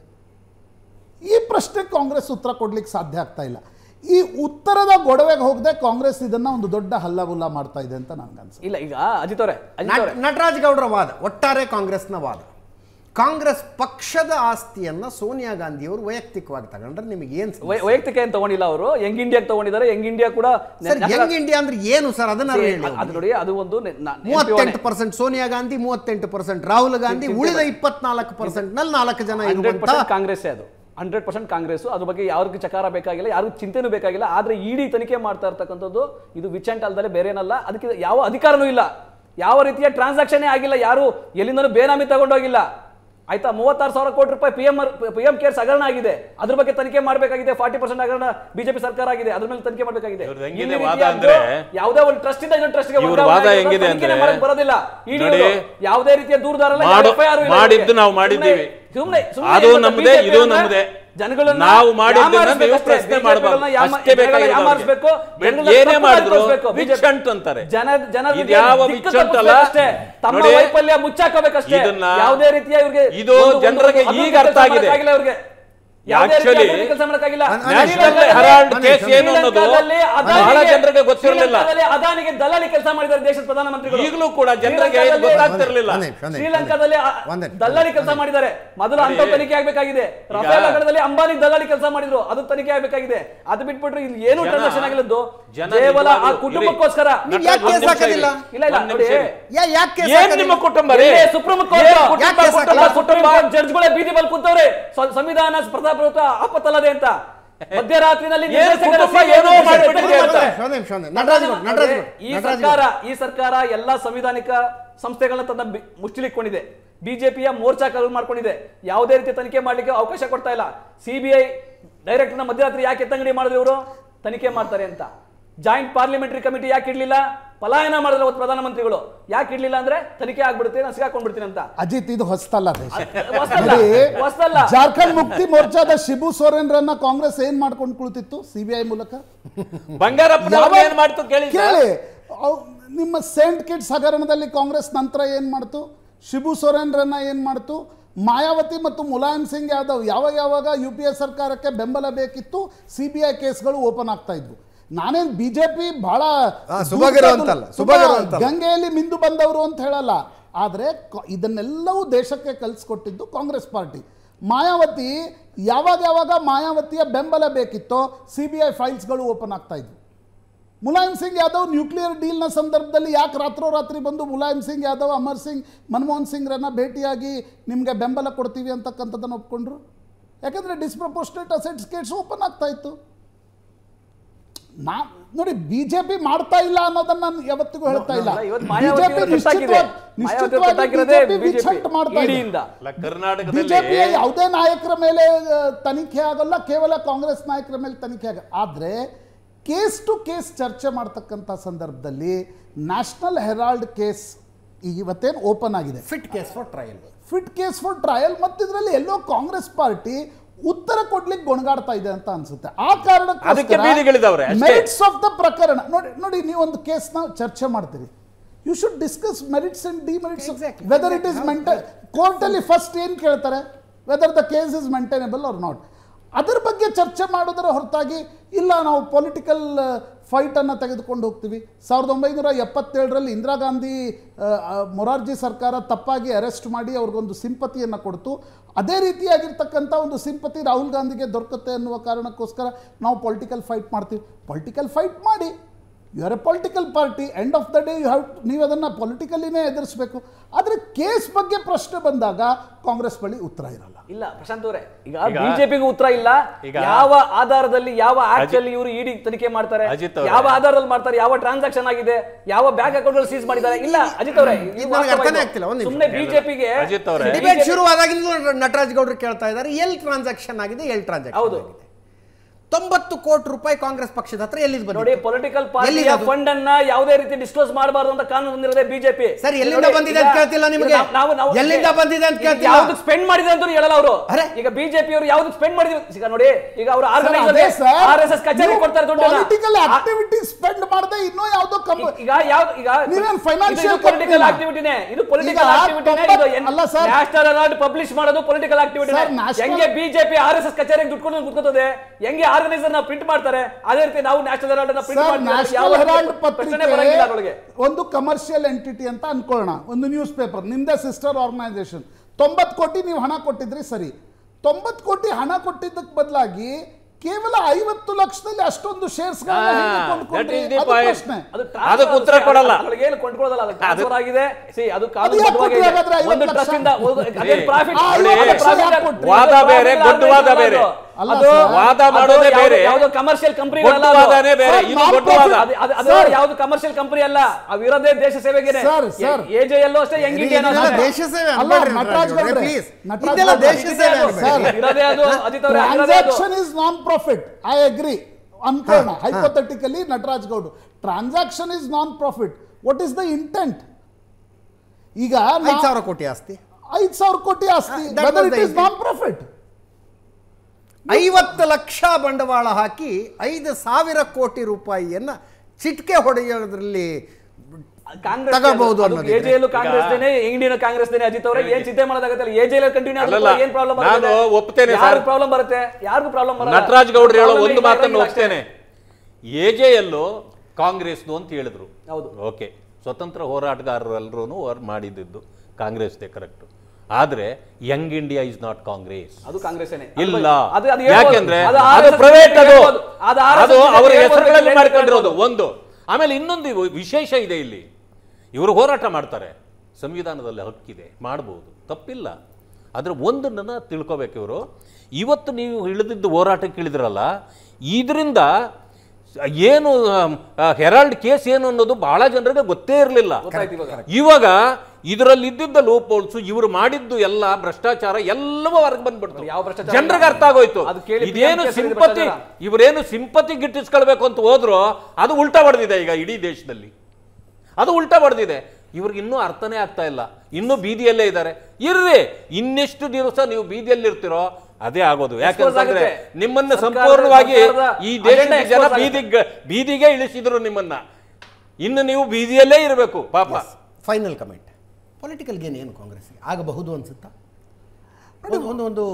ಈ ಪ್ರಶ್ನೆ ಕಾಂಗ್ರೆಸ್ ಉತ್ತರ ಕೊಡ್ಲಿಕ್ಕೆ ಸಾಧ್ಯ ಆಗ್ತಾ ಇಲ್ಲ ಈ ಉತ್ತರದ ಗೊಡವೆಗೆ ಹೋಗದೆ ಕಾಂಗ್ರೆಸ್ ಇದನ್ನ ಒಂದು ದೊಡ್ಡ ಹಲ್ಲಗುಲ್ಲ ಮಾಡ್ತಾ ಇದೆ ಅಂತ ನನಗನ್ಸುತ್ತೆ ಇಲ್ಲ ಈಗ ಅಜಿತ್ ಅವರೇ ಅಜಿತ್ ಅವರೇ ನಟ- ನಟರಾಜ್ ಗೌಡ್ರ ವಾದ ಒಟ್ಟಾರೆ ಕಾಂಗ್ರೆಸ್ನ ವಾದ ಕಾಂಗ್ರೆಸ್ ಪಕ್ಷದ ಆಸ್ತಿಯನ್ನ ಸೋನಿಯಾ ಗಾಂಧಿಯವರು ವೈಯಕ್ತಿಕವಾಗಿ ತಗೊಂಡ್ರೆ ನಿಮಗೆ ಏನ್ ಸಮಸ್ಯೆ? ವೈ- ವೈಯಕ್ತಿಕ ಏನ್ ತಗೊಂಡಿಲ್ಲ ಅವರು ಯಂಗ್ ಇಂಡಿಯಾಗೆ ತಗೊಂಡಿದ್ದಾರೆ ಯಂಗ್ ಇಂಡಿಯಾ ಕೂಡ ಸರ್ ಯಂಗ್ ಇಂಡಿಯಾ ಅಂದ್ರೆ ಏನು ಸರ್ ಅದನ್ನ ಹೇಳಿ ಅದು ನೋಡಿ ಅದು ಒಂದು ನೆ- ನಾ- ಮೂವತ್ತೆಂಟು ಪರ್ಸೆಂಟ್ ಸೋನಿಯಾ ಗಾಂಧಿ ಮೂವತ್ತೆಂಟು ಪರ್ಸೆಂಟ್ ರಾಹುಲ್ ಗಾಂಧಿ ಉಳಿದ ಇಪ್ಪತ್ನಾಲ್ಕು ಪರ್ಸೆಂಟ್ ನಲ್ಲಿ ನಾಲ್ಕು ಜನ ಹಂಡ್ರೆಡ್ ಇರುವಂತ ಪರ್ಸೆಂಟ್ ಕಾಂಗ್ರೆಸ್ ಅದು ಹಂಡ್ರೆಡ್ ಪರ್ಸೆಂಟ್ ಕಾಂಗ್ರೆಸ್ ಅದ್ರ ಬಗ್ಗೆ ಯಾರಿಗೂ ಚಕಾರ ಬೇಕಾಗಿಲ್ಲ ಯಾರಿಗೂ ಚಿಂತೆನೂ ಬೇಕಾಗಿಲ್ಲ ಆದ್ರೆ ಇಡಿ ತನಿಖೆ ಮಾಡ್ತಾ ಇರ್ತಕ್ಕಂಥದ್ದು ಇದು ವಿಚಂಟ್ ಅಲ್ದಲೆ ಬೇರೆ ಏನಲ್ಲ ಅದಕ್ಕೆ ಯಾವ ಅಧಿಕಾರನೂ ಇಲ್ಲ ಯಾವ ರೀತಿಯ ಟ್ರಾನ್ಸಾಕ್ಷನ್ ಆಗಿಲ್ಲ ಯಾರು ಎಲ್ಲಿಂದನೂ ಬೇನಾಮಿ ತಗೊಂಡೋಗಿಲ್ಲ ಆಯ್ತಾ ಮೂವತ್ತಾರು ಸಾವಿರ ಕೋಟಿ ರೂಪಾಯಿ P M P M cares ಹಗರಣ ಆಗಿದೆ ಅದ್ರ ಬಗ್ಗೆ ತನಿಖೆ ಮಾಡಬೇಕಾಗಿದೆ ಫಾರ್ಟಿ ಪರ್ಸೆಂಟ್ ಹಗರಣ ಬಿಜೆಪಿ ಸರ್ಕಾರ ಆಗಿದೆ ಅದ್ರ ಮೇಲೆ ತನಿಖೆ ಮಾಡಬೇಕಾಗಿದೆ ಇವ್ರದ್ದು ಹೆಂಗಿದೆ ಇಲ್ಲಿ ವಾದ ರೀತಿಯಾದ್ದು ಅಂದ್ರೆ- ಯಾವುದೇ ಒಂದು ಟ್ರಸ್ಟ್ ಇಂದ ಇನ್ನೊಂದು ಟ್ರಸ್ಟ್ ಗೆ ಇವ್ರ ವರ್ಗಾವಣೆ ವಾದ ಆಗಿರೋದು ಹೆಂಗಿದೆ ತನಿಖೆನೇ ಅಂದ್ರೆ- ಮಾಡಕ್ ಬರೋದಿಲ್ಲ ಇಡಿ ನೋಡಿ, ಅವರು ಯಾವುದೇ ರೀತಿಯ ದೂರದಾರಲ್ಲ ಮಾಡು- FIR ಇಲ್ಲ ಇವ್ರಿಗೆ. ಮಾಡಿದ್ದು ನಾವು ಮಾಡಿದ್ದೀವಿ. ಸುಮ್ನೆ ಸುಮ್ನೆ ಅದು ಇವತ್ತು ನಮ್ದೇ, BJP ಇದು ಅಂದ್ರೆ ನಮ್ದೇ. ಜನಗಳನ್ನ ನಾವು ಮಾಡಿದ್ದನ್ನ ಯಾಮಾರಿಸ್ಬೇಕು ನೀವು ಅಷ್ಟೇ. ಪ್ರಶ್ನೆ BJP ಮಾಡಬಾರ್ದು. ಗಳನ್ನ ಯಾಮ- ಅಷ್ಟೇ ಜನಗಳನ್ನ ಬೇಕಾಗಿರೋದು ಯಾಮಾರಿಸ್ಬೇಕು, ಅವ್ರಿಗೆ. ಜನಗಳನ್ನ ಏನೇ ತಪ್ಪು ಮಾಡಿದ್ರು ದಾರಿ ತೋರಿಸ್ಬೇಕು. ವಿಚಂಟ್ ಅಂತಾರೆ. ಜನ ಜನರಿಗೆ ಇದು ಯಾವ ದಿಕ್ಕು ವಿಚಂಟ್ ಅಲ್ಲ. ತಪ್ಪಿಸ್ಬೇಕಷ್ಟೇ. ತಮ್ಮ ನೋಡಿ, ವೈಫಲ್ಯ ಮುಚ್ಚಾಕೋಬೇಕಷ್ಟೇ ಇದನ್ನ ಯಾವುದೇ ರೀತಿಯ ಇವ್ರಿಗೆ ಇದು ಒಂದು- ಒಂದು- ಜನರಿಗೆ ಒಂದು ಈಗ ಕೆಲಸ ಅರ್ಥ ಆಗಿದೆ. ಮಾಡಕ್ಕಾಗಿಲ್ಲ ಇವ್ರಿಗೆ ಯಾವುದೇ ರೀತಿಯ Actually, ಅಭಿವೃದ್ಧಿ ಕೆಲಸ ಮಾಡಕ್ಕಾಗಿಲ್ಲ ನ್ಯಾಷನಲ್ ಶ್ರೀಲಂಕಾದಲ್ಲಿ- ಹೆರಾಲ್ಡ್ ಮನೆ ಕೇಸ್ ಏನು ಅನ್ನೋದು ಶ್ರೀಲಂಕಾದಲ್ಲಿ ಬಹಳ ಅದಾನಿಗೆ- ಜನರಿಗೆ ಗೊತ್ತಿರಲಿಲ್ಲ ಶ್ರೀಲಂಕಾದಲ್ಲಿ ಅದಾನಿಗೆ ದಲಾಲಿ ಕೆಲಸ ಮಾಡಿದ್ದಾರೆ ದೇಶದ ಪ್ರಧಾನಮಂತ್ರಿಗಳು ಈಗಲೂ ಕೂಡ ಜನರಿಗೆ ಇದು ಶ್ರೀಲಂಕಾದಲ್ಲಿ- ಗೊತ್ತಾಗ್ತಿರ್ಲಿಲ್ಲ ಒಂದೇ ನಿಮಿಷ, ಒಂದೇ ನಿಮಿಷ. ಶ್ರೀಲಂಕಾದಲ್ಲಿ ಆ- ಒಂದೇ. ದಲ್ಲಾಳಿ ಕೆಲಸ ಮಾಡಿದ್ದಾರೆ ಮೊದಲು ಅಂತ ನೋಡಿ. ತನಿಖೆ ಆಗ್ಬೇಕಾಗಿದೆ ರಫೇಲ್ ಹಗರಣದಲ್ಲಿ ಅಂಬಾನಿ ದಲ್ಲಾಳಿ ಕೆಲಸ ಮಾಡಿದ್ರು ಅದು ತನಿಖೆ ಆಗ್ಬೇಕಾಗಿದೆ ಅದು ಬಿಟ್ಬಿಟ್ರೆ ಇಲ್ಲಿ ಏನು ಜನ- ಟ್ರಾನ್ಸಾಕ್ಷನ್ ಆಗಿಲ್ಲದ್ದು ಜನ ಕೇವಲ ಆ ನಿಜವಾಗ್ಲೂ ಕುಟುಂಬಕ್ಕೋಸ್ಕರ ನೀವು ನಟರಾಜ್ ಯಾಕೆ ಒಂದ್ ಕೇಸ್ ನಿಮಿಷ ಹಾಕೋದಿಲ್ಲ? ಇರಿ. ಇಲ್ಲ ಇಲ್ಲ ಒಂದ್ ನೋಡಿ ನಿಮಿಷ ಇರಿ. ಯಾ- ಯಾಕೆ ಕೇಸ್ ಏನ್ ಹಾಕೋದಿಲ್ಲ? ನಿಮ್ಮ ಕುಟುಂಬ ರೀ ಇಲ್ಲೇ ಸುಪ್ರೀಂ ಏನ್ ಕೋರ್ಟ್ ಕುಟುಂಬ, ಯಾಕೆ ಕುಟುಂಬ, ಸಾಕು? ಕುಟುಂಬ ಜಡ್ಜ್ಗಳೇ ಬೀದಿ ಬಲ್ ಕೂತವ್ರೆ ಸ- ಸಂವಿಧಾನ ಪ್ರಜಾಪ್ರಭುತ್ವ ಆಪತ್ತಲ್ಲದೆ ಅಂತ ಮಧ್ಯರಾತ್ರಿನಲ್ಲಿ ಏನ್ ನಿರ್ದೇಶಕರ ಕುಟುಂಬ ಸೀರೆ ಏನೋ ನಿರ್ದೇಶಕರು ಮಾಡ್ಬಿಟ್ಟಿದೆ ಅಂತ. ಹೇಳ್ತಾರೆ. ಒಂದೇ ನಿಮಿಷ, ಒಂದೇ ನಿಮಿಷ. ನಟರಾಜ್ ಗೌಡ್, ನಟರಾಜ್ ಗೌಡ್, ಈ ನಟರಾಜ್ ಸರ್ಕಾರ ಗೌಡ್. ಈ ಸರ್ಕಾರ ಎಲ್ಲ ಸಂವಿಧಾನಿಕ ಸಂಸ್ಥೆಗಳನ್ನ ತನ್ನ ಬಿ- ಮುಚ್ಚಲಿಕ್ಕೊಂಡಿದೆ ಬಿಜೆಪಿಯ ಮೋರ್ಚಾ ಕರು ಮಾಡ್ಕೊಂಡಿದೆ ಯಾವುದೇ ರೀತಿ ತನಿಖೆ ಮಾಡ್ಲಿಕ್ಕೆ ಅವಕಾಶ ಕೊಡ್ತಾ ಇಲ್ಲ ಸಿಬಿಐ ಡೈರೆಕ್ಟರ್ನ ಮಧ್ಯರಾತ್ರಿ ಯಾಕೆ ಎತ್ತಂಗಡಿ ಮಾಡಿದ್ರು ಇವರು ತನಿಖೆ ಮಾಡ್ತಾರೆ ಅಂತ ಜಾಯಿಂಟ್ ಪಾರ್ಲಿಮೆಂಟರಿ ಕಮಿಟಿ ಯಾಕೆ ಇಡ್ಲಿಲ್ಲ ಪಲಾಯನ ಮಾಡಿದ್ರು ಅವತ್ತು ಪ್ರಧಾನಮಂತ್ರಿಗಳು ಯಾಕೆ ಇಡ್ಲಿಲ್ಲ ಅಂದ್ರೆ ತನಿಖೆ ಆಗ್ಬಿಡುತ್ತೆ ನಾನು ಸಿಗಾಕೊಂಡ್ಬಿಡ್ತೀನಿ ಅಂತ ಅಜಿತ್ ಇದು ಹೊಸ್ತಲ್ಲ ದೇಶ ಹೊಸದಲ್ಲ, ನೋಡಿ, ಹೊಸದಲ್ಲ. ಜಾರ್ಖಂಡ್ ಮುಕ್ತಿ ಮೋರ್ಚಾದ ಶಿಬು ಸೋರೆನ್ರನ್ನ ಕಾಂಗ್ರೆಸ್ ಏನ್ ಮಾಡ್ಕೊಂಡು ಕುಳಿತಿತ್ತು ಸಿಬಿಐ ಮೂಲಕ ಬಂಗಾರಪ್ಪ ಯಾವಾಗ- ಏನ್ ಮಾಡ್ತು ಕೇಳಿ ಸರ್? ಕೇಳಿ ಅವ್- ನಿಮ್ಮ ಸೇಂಟ್ ಕಿಡ್ಸ್ ಹಗರಣದಲ್ಲಿ ಕಾಂಗ್ರೆಸ್ ನಂತರ ಏನ್ ಮಾಡ್ತು ಶಿಬು ಸೊರೆನ್ರನ್ನ ಏನ್ ಮಾಡ್ತು ಮಾಯಾವತಿ ಮತ್ತು ಮುಲಾಯಂ ಸಿಂಗ್ ಯಾದವ್ ಯಾವಾಗ ಯಾವಾಗ ಯು ಪಿ ಎ ಸರ್ಕಾರಕ್ಕೆ ಬೆಂಬಲ ಬೇಕಿತ್ತು ಸಿ ಬಿ ಐ ಕೇಸ್ಗಳು ಓಪನ್ ಆಗ್ತಾ ಇದ್ವು ನಾನೇನ್ ಬಿಜೆಪಿ ಬಹಳ ಆ, ಸುಭಾಗಿರು ಅಂತಲ್ಲ, ಸುಭಾಗಿರು ಅಂತಲ್ಲ. ಗಂಗೆಯಲ್ಲಿ ಮಿಂದು ಬಂದವರು ಅಂತ ಹೇಳಲ್ಲ ಆದರೆ ಇದನ್ನೆಲ್ಲವೂ ದೇಶಕ್ಕೆ ಕಲಿಸ್ಕೊಟ್ಟಿದ್ದು ಕಾಂಗ್ರೆಸ್ ಪಾರ್ಟಿ ಮಾಯಾವತಿ ಯಾವಾಗ ಯಾವಾಗ ಮಾಯಾವತಿಯ ಬೆಂಬಲ ಬೇಕಿತ್ತೋ ಸಿ ಬಿ ಐ ಫೈಲ್ಸ್ಗಳು ಓಪನ್ ಆಗ್ತಾ ಇದ್ವು ಮುಲಾಯಂ ಸಿಂಗ್ ಯಾದವ್ ನ್ಯೂಕ್ಲಿಯರ್ ಡೀಲ್ನ ಸಂದರ್ಭದಲ್ಲಿ ಯಾಕೆ ರಾತ್ರೋರಾತ್ರಿ ಬಂದು ಮುಲಾಯಂ ಸಿಂಗ್ ಯಾದವ್ ಅಮರ್ ಸಿಂಗ್ ಮನಮೋಹನ್ ಸಿಂಗ್ರನ್ನ ಭೇಟಿಯಾಗಿ ನಿಮಗೆ ಬೆಂಬಲ ಕೊಡ್ತೀವಿ ಅಂತಕ್ಕಂಥದ್ದನ್ನು ಒಪ್ಕೊಂಡ್ರು ಯಾಕಂದರೆ ಡಿಸ್ಪ್ರಪೋರ್ಷನೇಟ್ ಅಸೆಟ್ಸ್ ಕೇಸ್ ಓಪನ್ ಆಗ್ತಾ ಇತ್ತು ನಾ ನೋಡಿ ಬಿಜೆಪಿ ಮಾಡ್ತಾ ಇಲ್ಲ ಅನ್ನೋದನ್ನ ನಾನು ಯಾವತ್ತಿಗೂ ಹೇಳ್ತಾ ಇಲ್ಲ ಅಲ್ಲ, ಇವತ್ತು ಮಾಯಾವತಿ ಬಿಜೆಪಿ ಅವ್ರಿಗೆ ಗೊತ್ತಾಗಿದೆ. ನಿಶ್ಚಿತವಾಗಿ ಮಾಯಾವತಿ ಅವ್ರಿಗೆ ನಿಶ್ಚಿತವಾಗಿ ಗೊತ್ತಾಗಿರೋದೇ ಬಿಜೆಪಿ BJP ವಿಚಟ್ ಮಾಡ್ತಾ ಇದೆ ಇಡಿಯಿಂದ. ಅಲ್ಲ, ಕರ್ನಾಟಕದಲ್ಲಿ ಬಿಜೆಪಿಯ ಯಾವುದೇ ನಾಯಕರ ಮೇಲೆ ಆ, ತನಿಖೆ ಆಗಲ್ಲ ಕೇವಲ ಕಾಂಗ್ರೆಸ್ ನಾಯಕರ ಮೇಲೆ ತನಿಖೆ ಆಗ ಆದರೆ ಕೇಸ್ ಟು ಕೇಸ್ ಚರ್ಚೆ ಮಾಡ್ತಕ್ಕಂಥ ಸಂದರ್ಭದಲ್ಲಿ ನ್ಯಾಷನಲ್ ಹೆರಾಲ್ಡ್ ಕೇಸ್ ಇವತ್ತೇನು ಓಪನ್ ಆಗಿದೆ fit case for trial fit case for trial ಮತ್ತು ಇದರಲ್ಲಿ ಎಲ್ಲೋ ಕಾಂಗ್ರೆಸ್ ಪಾರ್ಟಿ ಉತ್ತರ ಕೊಡ್ಲಿಕ್ಕೆ ಗೊಣಗಾಡ್ತಾ ಇದೆ ಅಂತ ಅನ್ಸುತ್ತೆ ಆ ಅದಕ್ಕೆ ಬೀದಿಗಿಳಿದವ್ರೆ, ಕಾರಣಕ್ಕೋಸ್ಕರ ಅಷ್ಟೇ. ಮೆರಿಟ್ಸ್ ಆಫ್ ದ ಪ್ರಕರಣ ನೋಡಿ ನೋಡಿ ನೀವು ಒಂದು ಕೇಸ್ನ ಚರ್ಚೆ ಮಾಡ್ತೀರಿ you should discuss merits and demerits Exactly. Whether it is mental ಕೋರ್ಟಲ್ಲಿ ಫಸ್ಟ್ ಏನು ಕೇಳ್ತಾರೆ whether the case is maintainable or not ಅದರ ಬಗ್ಗೆ ಚರ್ಚೆ ಮಾಡೋದರ ಹೊರತಾಗಿ ಇಲ್ಲ ನಾವು ಪೊಲಿಟಿಕಲ್ ಫೈಟನ್ನು ತೆಗೆದುಕೊಂಡು ಹೋಗ್ತೀವಿ ಸಾವಿರದ ಒಂಬೈನೂರ ಎಪ್ಪತ್ತೇಳರಲ್ಲಿ ಇಂದಿರಾ ಗಾಂಧಿ ಆ, ಆ, ಮೊರಾರ್ಜಿ ಸರ್ಕಾರ ತಪ್ಪಾಗಿ ಅರೆಸ್ಟ್ ಮಾಡಿ ಅವ್ರಿಗೊಂದು ಸಿಂಪತಿಯನ್ನು ಕೊಡ್ತು ಅದೇ ರೀತಿಯಾಗಿರ್ತಕ್ಕಂಥ ಒಂದು ಸಿಂಪತಿ ರಾಹುಲ್ ಗಾಂಧಿಗೆ ದೊರಕುತ್ತೆ ಅನ್ನುವ ಕಾರಣಕ್ಕೋಸ್ಕರ ನಾವು ಪೊಲಿಟಿಕಲ್ ಫೈಟ್ ಮಾಡ್ತೀವಿ ಪೊಲಿಟಿಕಲ್ ಫೈಟ್ ಮಾಡಿ you are a political party end of the day you have ನೀವು ಅದನ್ನು ಪೊಲಿಟಿಕಲಿನೇ ಎದುರಿಸಬೇಕು ಆದರೆ ಕೇಸ್ ಬಗ್ಗೆ ಪ್ರಶ್ನೆ ಬಂದಾಗ ಕಾಂಗ್ರೆಸ್ ಬಳಿ ಉತ್ತರ ಇರಲ್ಲ ಇಲ್ಲ ಪ್ರಶಾಂತ್ ಅವರೇ ಈಗ ಈಗ- ಬಿಜೆಪಿಗೂ ಉತ್ತರ ಇಲ್ಲ ಈಗ- ಯಾವ ಆಧಾರದಲ್ಲಿ ಯಾವ ಆಕ್ಟ್ ಅಲ್ಲಿ ಇವರು ಇಡಿ ತನಿಖೆ ಮಾಡ್ತಾರೆ ಅಜಿತ್ ಅವ್ರೆ. ಯಾವ ಆಧಾರದಲ್ಲಿ ಮಾಡ್ತಾರೆ ಯಾವ ಟ್ರಾನ್ಸಾಕ್ಷನ್ ಆಗಿದೆ ಯಾವ ಬ್ಯಾಂಕ್ ಅಕೌಂಟ್ ಸೀಸ್ ಮಾಡಿದ್ದಾರೆ ಇಲ್ಲ ಅಜಿತ್ ಅವರೇ ಇದು ಇದು ನನಗೆ ವಾಸ್ತವ ಅರ್ಥನೇ ಇದು. ಆಗ್ತಿಲ್ಲ, ಒಂದ್ ನಿಮಿಷ. ಸುಮ್ನೆ ಬಿಜೆಪಿಗೆ ಅಜಿತ್ ಅವ್ರೆ. ಡಿಬೇಟ್ ಶುರುವಾದಾಗಿಂದಲೂ ನಟರಾಜ್ ಗೌಡ್ರು ಕೇಳ್ತಾ ಇದ್ದಾರೆ ಎಲ್ಲಿ ಟ್ರಾನ್ಸಾಕ್ಷನ್ ಆಗಿದೆ ಎಲ್ಲಿ ಟ್ರಾನ್ಸಾಕ್ಷನ್ ಹೌದು. ಆಗಿದೆ ತೊಂಬತ್ತು ಕೋಟಿ ರೂಪಾಯಿ ಕಾಂಗ್ರೆಸ್ ಪಕ್ಷದ ಹತ್ರ ಎಲ್ಲಿಂದ ನೋಡಿ ಬಂದಿದೆ ಪೊಲಿಟಿಕಲ್ ಪಾರ್ಟಿಯ ಎಲ್ಲಿದೆ ಅದು? ಫಂಡ್ ಅನ್ನ ಯಾವುದೇ ರೀತಿ ಡಿಸ್ಕ್ಲೋಸ್ ಮಾಡಬಾರದು ಅಂತ ಕಾನೂನು ಹೊಂದಿರೋದೇ ಬಿಜೆಪಿ ಸರಿ, ಎಲ್ಲಿಂದ ಬಂದಿದೆ ಅಂತ ಕೇಳ್ತಿಲ್ಲ ನಿಮಗೆ? ಎಲ್ಲಿಂದ ಬಂದಿದೆ ಅಂತ ಕೇಳ್ತಿಲ್ಲ? ಯಾವ್ದಕ್ಕೆ ಸ್ಪೆಂಡ್ ಮಾಡಿದೆ ಅಂತ ಹೇಳಲ್ಲ ಅವರು ಅರೆ? ಈಗ ಬಿಜೆಪಿ ಅವರು ಯಾವ್ದಕ್ಕೆ ಸ್ಪೆಂಡ್ ಮಾಡಿದ್ರು ಈಗ ನೋಡಿ ಈಗ ಅವರು ಅದೇ organiser sir, R S S ಕಚೇರಿ ನೀವು ಕೊಡ್ತಾರೆ ಪೊಲಿಟಿಕಲ್ ದುಡ್ಡನ್ನ ಆಕ್ಟಿವಿಟಿ ಸ್ಪೆಂಡ್ ಮಾಡದೆ ಇನ್ನೂ ಯಾವುದೋ ಕಂಪ ಈಗ ಯಾವ್ದು ಈಗ ನೀವೇನ್ financial ಪೊಲಿಟಿಕಲ್ company ನಾ? ಆಕ್ಟಿವಿಟಿನೇ ಇದು ಪೊಲಿಟಿಕಲ್ ಈಗ ಆಕ್ಟಿವಿಟಿನೇ ತೊಂಬತ್- ಇದು ಅಲ್ಲ sir. ನ್ಯಾಷನಲ್ ಅವಾರ್ಡ್ ಪಬ್ಲಿಷ್ ಮಾಡೋದು ಪೊಲಿಟಿಕಲ್ ಆಕ್ಟಿವಿಟಿನೇ Sir, national- ಹೆಂಗೆ ಬಿಜೆಪಿ ಆರ್ ಎಸ್ ಎಸ್ ಕಚೇರಿಗೆ ದುಡ್ಡು ಕೊಡೋದು ಕುತ್ಕೋತದೆ ಹೆಂಗೆ ಆರ್ಗನೈಸರ್ ನ ಪ್ರಿಂಟ್ ಮಾಡ್ತಾರೆ ಅದೇ ರೀತಿ ನಾವು ನ್ಯಾಷನಲ್ ಅವಾರ್ಡ್ ಅನ್ನ ಪ್ರಿಂಟ್ ಸರ್ ಮಾಡ್ತೀವಿ ನ್ಯಾಷನಲ್ ಯಾವ ಹೆರಾಲ್ಡ್ ಪ್ರಶ್ನೆ ಬರಂಗಿಲ್ಲ ಅದರೊಳಗೆ ಪತ್ರಿಕೆ ಒಂದು ಕಮರ್ಷಿಯಲ್ ಎಂಟಿಟಿ ಅಂತ ಅನ್ಕೊಳ್ಳೋಣ ಒಂದು ನ್ಯೂಸ್ ಪೇಪರ್ ನಿಮ್ದೇ ಸಿಸ್ಟರ್ ಆರ್ಗನೈಸೇಷನ್ ತೊಂಬತ್ತು ಕೋಟಿ ನೀವು ಹಣ ಕೊಟ್ಟಿದ್ರಿ ಸರಿ ತೊಂಬತ್ತು ಕೋಟಿ ಹಣ ಕೊಟ್ಟಿದ್ದಕ್ಕೆ ಬದಲಾಗಿ ಕೇವಲ ಐವತ್ತು ಲಕ್ಷದಲ್ಲಿ ಅಷ್ಟೊಂದು shares Ah, that is the point. ಪ್ರಶ್ನೆ ಅದು ಅದಕ್ಕೆ ಉತ್ತರ ಕೊಡಲ್ಲ. ಅದಕ್ಕೆ ಏನು ಕೊಂಡ್ಕೊಳ್ಳೋದಲ್ಲ ಅದು ಟ್ರಾನ್ಸ್ಫರ್ ಆಗಿದೆ ಸಿ ಅದು ಅದು ಯಾಕೆ ಕೊಟ್ರಿ ಕಾನೂನುಬದ್ಧವಾಗಿದೆ ಹಾಗಾದ್ರೆ ಐವತ್ತು ಒಂದು ಲಕ್ಷ? ಟ್ರಸ್ಟ್ ಇಂದ ಒಂದು- ಅದೇ ಏ, ಪ್ರಾಫಿಟ್ ಆ ಐವತ್ತು ಲಕ್ಷ ಯಾಕೆ ಕೊಟ್ರಿ? ವಾದ ಬೇರೆ, ದೊಡ್ಡ ವಾದ ಬೇರೆ. ಅಲ್ಲ ಅದು ಸರ್. ವಾದ ಮಾಡೋದೇ ಬೇರೆ. ಯಾವ್ದೋ ಕಮರ್ಷಿಯಲ್ ಕಂಪನಿ ಗೊಡ್ಡು ವಾದನೇ ಬೇರೆ ಸರ್, ಇದು non ಗೊಡ್ಡು profit. ವಾದ ಅದು ಅದು ಸರ್. ಯಾವ್ದು ಕಮರ್ಷಿಯಲ್ ಕಂಪನಿ ಅಲ್ಲ ಅವಿರೋದೇ ದೇಶ ಸೇವೆಗೆನೆ ಸರ್, ಸರ್. ಎಜೆ ಎಲ್ಲೋ ಅಷ್ಟೇ ಯಂಗ್ ಇಂಡಿಯಾ ಇದೆಲ್ಲ ದೇಶ ಸೇವೆ ಅಲ್ಲ, ಅನ್ಬೇಡ್ರಿ ನಟರಾಜ್ ನಟರಾಜ್ ಗೌಡ್ರೆ, ಗೌಡ್ರೆ. please. ನಟರಾಜ್ ಇದೆಲ್ಲ ಗೌಡ್ರೆ. ದೇಶ ಸೇವೆ ಅನ್ಬೇಡ್ರಿ. ಇರೋದೇ ಅದು ಅಜಿತ್ ಅವರೇ ಅದಿರೋದೇ ಅದು transaction is non profit I agree ಅನ್ಕೋಣ hypothetically Nataraj Goud transaction is non profit what is the intent ಈಗ ಐದು ಸಾವಿರ ಕೋಟಿ ಆಸ್ತಿ ಐದು ಸಾವಿರ ಕೋಟಿ ಆಸ್ತಿ Ah, that was it the is intent. Non profit ಐವತ್ತು ಲಕ್ಷ ಬಂಡವಾಳ ಹಾಕಿ ಐದು ಸಾವಿರ ಕೋಟಿ ರೂಪಾಯಿಯನ್ನ ಚಿಟ್ಕೆ ಹೊಡೆಯೋದ್ರಲ್ಲಿ ಕಾಂಗ್ರೆಸ್ ತಗೋಬಹುದು ಅನ್ನೋದಿದ್ರೆ. ಎಜೆಯಲ್ಲೂ ಕಾಂಗ್ರೆಸ್ ದೇನೆ ಇಂಡಿಯನ್ ಕಾಂಗ್ರೆಸ್ ದೇನೆ ಅಜಿತ್ ಅವರೇ ಏನ್ ಚಿಂತೆ ಮಾಡೋದಾಗತ್ತಲ್ಲ ಎಜೆಯಲ್ಲಿ ಕಂಟಿನ್ಯೂ ಅಲ್ಲಲ್ಲ, ಏನ್ ಪ್ರಾಬ್ಲಮ್ ನಾನು ಒಪ್ತೇನೆ ಯಾರು ಸರ್. ಪ್ರಾಬ್ಲಮ್ ಬರುತ್ತೆ ಯಾರಿಗೂ ಪ್ರಾಬ್ಲಮ್ ಬರಲ್ಲ ನಟರಾಜ್ ಗೌಡ್ರು ಹೇಳೋ Problem ಒಂದು ಇಲ್ಲ, ಮಾತನ್ನು ಇರಂಗಿಲ್ಲ ಅಷ್ಟೇ. ಒಪ್ತೇನೆ ಎಜೆಯಲ್ಲೂ ಕಾಂಗ್ರೆಸ್ನು ಅಂತ ಹೇಳಿದ್ರು ಹೌದು. ಓಕೆ ಸ್ವತಂತ್ರ ಹೋರಾಟಗಾರರೆಲ್ಲರೂ ಅವ್ರು ಮಾಡಿದ್ದು ಕಾಂಗ್ರೆಸ್ದೇ ಕರೆಕ್ಟ್ ಆದ್ರೆ young India is not Congress ಅದು ಕಾಂಗ್ರೆಸ್ಸೇನೆ ಇಲ್ಲ ಅದು ಅದು ಹೇಳ್ಬೋದು. ಯಾಕೆಂದ್ರೆ ಅದು ಅದು RSS ಪ್ರೈವೇಟ್ ಅದು ಹೇಳ್ಬೋದು. ಅದು RSS ಅದು ಅವರ ಹೇಳ್ಬೋದು, ಹೆಸರುಗಳಲ್ಲಿ ಹೇಳ್ಬೋದು. ಮಾಡ್ಕೊಂಡಿರೋದು ಒಂದು ಆಮೇಲೆ ಇನ್ನೊಂದು ಇವು ವಿಶೇಷ ಇದೆ ಇಲ್ಲಿ ಇವರು ಹೋರಾಟ ಮಾಡ್ತಾರೆ ಸಂವಿಧಾನದಲ್ಲಿ ಹಕ್ಕಿದೆ ಮಾಡ್ಬೋದು ತಪ್ಪಿಲ್ಲ ಆದ್ರೆ ಒಂದನ್ನ ತಿಳ್ಕೊಬೇಕು ಇವರು ಇವತ್ತು ನೀವು ಇಳಿದಿದ್ದು ಹೋರಾಟಕ್ಕೆ ಇಳಿದ್ರಲ್ಲ ಇದರಿಂದ ಏನು ಆ, ಹೆರಾಲ್ಡ್ ಕೇಸ್ ಏನು ಅನ್ನೋದು ಬಹಳ ಜನರಿಗೆ ಗೊತ್ತೇ ಇರಲಿಲ್ಲ ಗೊತ್ತಾಯ್ತು ಇವಾಗ. ಇವಾಗ ಇದರಲ್ಲಿ ಇದ್ದಿದ್ದ ಲೂಪ್ ಹೋಲ್ಸು ಇವರು ಮಾಡಿದ್ದು ಎಲ್ಲ ಭ್ರಷ್ಟಾಚಾರ ಎಲ್ಲವೂ ಹೊರಗೆ ಬಂದ್ಬಿಡ್ತು ಯಾವ ಭ್ರಷ್ಟಾಚಾರ ಜನರಿಗೆ ಅರ್ಥ ಆಗೋಯ್ತು ಅದು ಕೇಳಿ ಇದೇನು PMK ಸೇರಿದ ಸಿಂಪತಿ ಭ್ರಷ್ಟಾಚಾರ. ಇವರೇನು ಸಿಂಪತಿ ಗಿಟ್ಟಿಸ್ಕೊಳ್ಬೇಕು ಅಂತ ಹೋದ್ರು ಅದು ಉಲ್ಟಾ ಹೊಡೆದಿದೆ ಈಗ ಇಡೀ ದೇಶದಲ್ಲಿ ಅದು ಉಲ್ಟಾ ಹೊಡೆದಿದೆ ಇವ್ರಿಗೆ ಇನ್ನೂ ಅರ್ಥನೇ ಆಗ್ತಾ ಇಲ್ಲ ಇನ್ನೂ ಬೀದಿಯಲ್ಲೇ ಇದ್ದಾರೆ ಇರ್ರಿ ಇನ್ನೆಷ್ಟು ದಿವಸ ನೀವು ಬೀದಿಯಲ್ಲಿ ಇರ್ತಿರೋ ಅದೇ ಆಗೋದು ಯಾಕಂತಂದ್ರೆ ಆಗುತ್ತೆ. ನಿಮ್ಮನ್ನ ಸರ್ಕಾರದ- ಸಂಪೂರ್ಣವಾಗಿ ಸರ್ಕಾರದ ಈ agenda ದೇಶದ ಜನ expose ಆಗುತ್ತೆ. ಬೀದಿಗೆ ಬೀದಿಗೆ ಇಳಿಸಿದ್ರು ನಿಮ್ಮನ್ನ ಇನ್ನು ನೀವು ಬೀದಿಯಲ್ಲೇ ಇರಬೇಕು ಪಾಪ ಫೈನಲ್ ಕಮೆಂಟ್ ಪೊಲಿಟಿಕಲ್ ಗೇನ್ ಏನು ಕಾಂಗ್ರೆಸ್ಗೆ ಆಗಬಹುದು ಅನ್ಸುತ್ತಾ ಒಂದು ಒಂದು ಒಂದು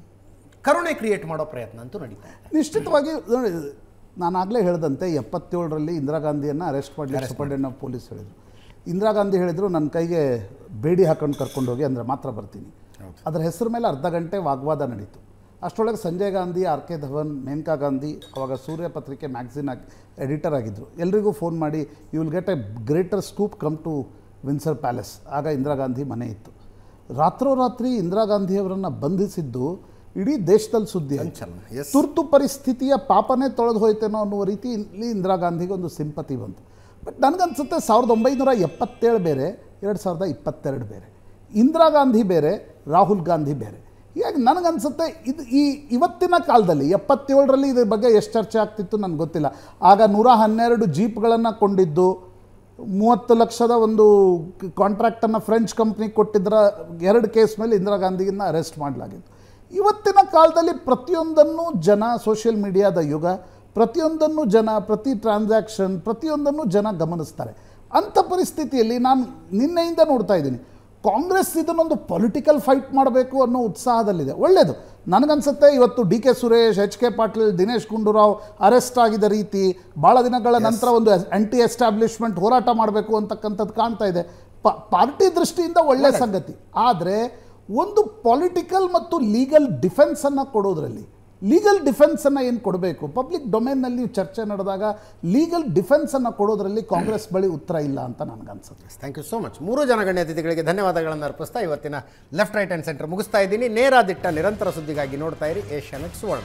ಕರುಣೆ ಕ್ರಿಯೇಟ್ ಮಾಡೋ ಪ್ರಯತ್ನ ಅಂತೂ ನಡೀತಾ ಇದೆ ನಿಶ್ಚಿತವಾಗಿ ನೋಡಿ ನಾನು ಆಗಲೇ ಹೇಳಿದಂತೆ ಎಪ್ಪತ್ತೇಳರಲ್ಲಿ ಇಂದಿರಾ ಗಾಂಧಿಯನ್ನು ಅರೆಸ್ಟ್ ಮಾಡಲಿಕ್ಕೆ ಸೂಪರ್ಡೆಂಟ್ ಆಫ್ ಪೊಲೀಸ್ ಹೇಳಿದರು ಇಂದಿರಾ ಗಾಂಧಿ ಹೇಳಿದರು ನನ್ನ ಕೈಗೆ ಬೇಡಿ ಹಾಕೊಂಡು ಕರ್ಕೊಂಡು ಹೋಗಿ ಅಂದರೆ ಮಾತ್ರ ಬರ್ತೀನಿ ಅದರ ಹೆಸರು ಮೇಲೆ ಅರ್ಧ ಗಂಟೆ ವಾಗ್ವಾದ ನಡೀತು ಅಷ್ಟರೊಳಗೆ ಸಂಜಯ್ ಗಾಂಧಿ ಆರ್ ಕೆ ಧವನ್ ಮೇನಕಾ ಗಾಂಧಿ ಅವಾಗ ಸೂರ್ಯ ಪತ್ರಿಕೆ ಮ್ಯಾಗ್ಝಿನ್ ಆಗಿ ಎಡಿಟರ್ ಆಗಿದ್ದರು ಎಲ್ರಿಗೂ ಫೋನ್ ಮಾಡಿ you will get a greater scoop come to Windsor palace ಆಗ ಇಂದಿರಾ ಗಾಂಧಿ ಮನೆ ಇತ್ತು ರಾತ್ರೋರಾತ್ರಿ ಇಂದಿರಾ ಗಾಂಧಿಯವರನ್ನು ಬಂಧಿಸಿದ್ದು ಇಡೀ ದೇಶದಲ್ಲಿ ಸುದ್ದಿ ಆಯ್ತು. ಸಂಚಲನ, yes. ತುರ್ತು ಪರಿಸ್ಥಿತಿಯ ಪಾಪನೇ ತೊಳೆದು ಹೋಯ್ತೇನೋ ಅನ್ನುವ ರೀತಿ ಇಲ್ಲಿ ಇಂದಿರಾ ಗಾಂಧಿಗೆ ಒಂದು ಸಿಂಪತಿ ಬಂತು ಬಟ್ ನನಗನ್ಸುತ್ತೆ ಸಾವಿರದ ಒಂಬೈನೂರ ಎಪ್ಪತ್ತೇಳು ಬೇರೆ ಎರಡು ಸಾವಿರದ ಇಪ್ಪತ್ತೆರಡು ಬೇರೆ ಇಂದಿರಾ ಗಾಂಧಿ ಬೇರೆ ರಾಹುಲ್ ಗಾಂಧಿ ಬೇರೆ ಹೀಗಾಗಿ ನನಗನ್ಸುತ್ತೆ ಇದು ಈ ಇವತ್ತಿನ ಕಾಲದಲ್ಲಿ ಎಪ್ಪತ್ತೇಳರಲ್ಲಿ ಇದ್ರ ಬಗ್ಗೆ ಎಷ್ಟು ಚರ್ಚೆ ಆಗ್ತಿತ್ತು ನನಗೆ ಗೊತ್ತಿಲ್ಲ ಆಗ ನೂರ ಹನ್ನೆರಡು ಜೀಪ್ಗಳನ್ನು ಕೊಂಡಿದ್ದು ಮೂವತ್ತು ಲಕ್ಷದ ಒಂದು ಕಾಂಟ್ರಾಕ್ಟನ್ನು ಫ್ರೆಂಚ್ ಕಂಪ್ನಿ ಕೊಟ್ಟಿದ್ದರ ಎರಡು ಕೇಸ್ ಮೇಲೆ ಇಂದಿರಾ ಗಾಂಧಿಗಿನ್ನ ಅರೆಸ್ಟ್ ಮಾಡಲಾಗಿತ್ತು ಇವತ್ತಿನ ಕಾಲದಲ್ಲಿ ಪ್ರತಿಯೊಂದನ್ನು ಜನ ಸೋಷಿಯಲ್ ಮೀಡಿಯಾದ ಯುಗ ಪ್ರತಿಯೊಂದನ್ನು ಜನ ಪ್ರತಿ ಟ್ರಾನ್ಸಾಕ್ಷನ್ ಪ್ರತಿಯೊಂದನ್ನು ಜನ ಗಮನಿಸ್ತಾರೆ ಅಂಥ ಪರಿಸ್ಥಿತಿಯಲ್ಲಿ ನಾನು ನಿನ್ನೆಯಿಂದ ನೋಡ್ತಾ ಇದ್ದೀನಿ ಕಾಂಗ್ರೆಸ್ ಇದನ್ನೊಂದು ಪೊಲಿಟಿಕಲ್ ಫೈಟ್ ಮಾಡಬೇಕು ಅನ್ನೋ ಉತ್ಸಾಹದಲ್ಲಿದೆ ಒಳ್ಳೆಯದು ನನಗನ್ಸುತ್ತೆ ಇವತ್ತು D K Suresh H K Patil Dinesh Gundu Rao arrest ಆಗಿದ ರೀತಿ ಭಾಳ ದಿನಗಳ ನಂತರ ಒಂದು ಆಂಟಿ ಎಸ್ಟಾಬ್ಲಿಷ್ಮೆಂಟ್ ಹೋರಾಟ ಮಾಡಬೇಕು ಅಂತಕ್ಕಂಥದ್ದು ಕಾಣ್ತಾ ಇದೆ ಪ ಪಾರ್ಟಿ ದೃಷ್ಟಿಯಿಂದ ಒಳ್ಳೆಯ ಸಂಗತಿ ಆದರೆ ಒಂದು ಪೊಲಿಟಿಕಲ್ ಮತ್ತು ಲೀಗಲ್ ಡಿಫೆನ್ಸನ್ನು ಕೊಡೋದ್ರಲ್ಲಿ ಲೀಗಲ್ ಡಿಫೆನ್ಸನ್ನು ಏನು ಕೊಡಬೇಕು ಪಬ್ಲಿಕ್ ಡೊಮೇನ್ನಲ್ಲಿ ಚರ್ಚೆ ನಡೆದಾಗ ಲೀಗಲ್ ಡಿಫೆನ್ಸನ್ನು ಕೊಡೋದ್ರಲ್ಲಿ ಕಾಂಗ್ರೆಸ್ ಬಳಿ ಉತ್ತರ ಇಲ್ಲ ಅಂತ ನನಗನ್ಸುತ್ತೆ ಥ್ಯಾಂಕ್ ಯು ಸೋ ಮಚ್ ಮೂರು ಜನ ಗಣ್ಯ ಅತಿಥಿಗಳಿಗೆ ಧನ್ಯವಾದಗಳನ್ನು ಅರ್ಪಿಸ್ತಾ ಇವತ್ತಿನ ಲೆಫ್ಟ್ ರೈಟ್ ಆ್ಯಂಡ್ ಸೆಂಟರ್ ಮುಗಿಸ್ತಾ ಇದ್ದೀನಿ ನೇರ ದಿಟ್ಟ ನಿರಂತರ ಸುದ್ದಿಗಾಗಿ ನೋಡ್ತಾ ಇರಿ ಏಷ್ಯಾನೆಟ್ ಸುವರ್ಣ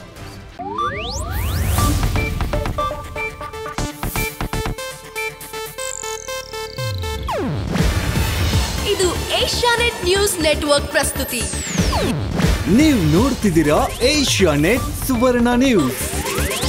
ಇದು ಏಷ್ಯಾನೆಟ್ ನ್ಯೂಸ್ ನೆಟ್ವರ್ಕ್ ಪ್ರಸ್ತುತಿ ನೀವು ನೋಡ್ತಿದ್ದೀರಾ ಏಷ್ಯಾ ನೆಟ್ ಸುವರ್ಣ ನ್ಯೂಸ್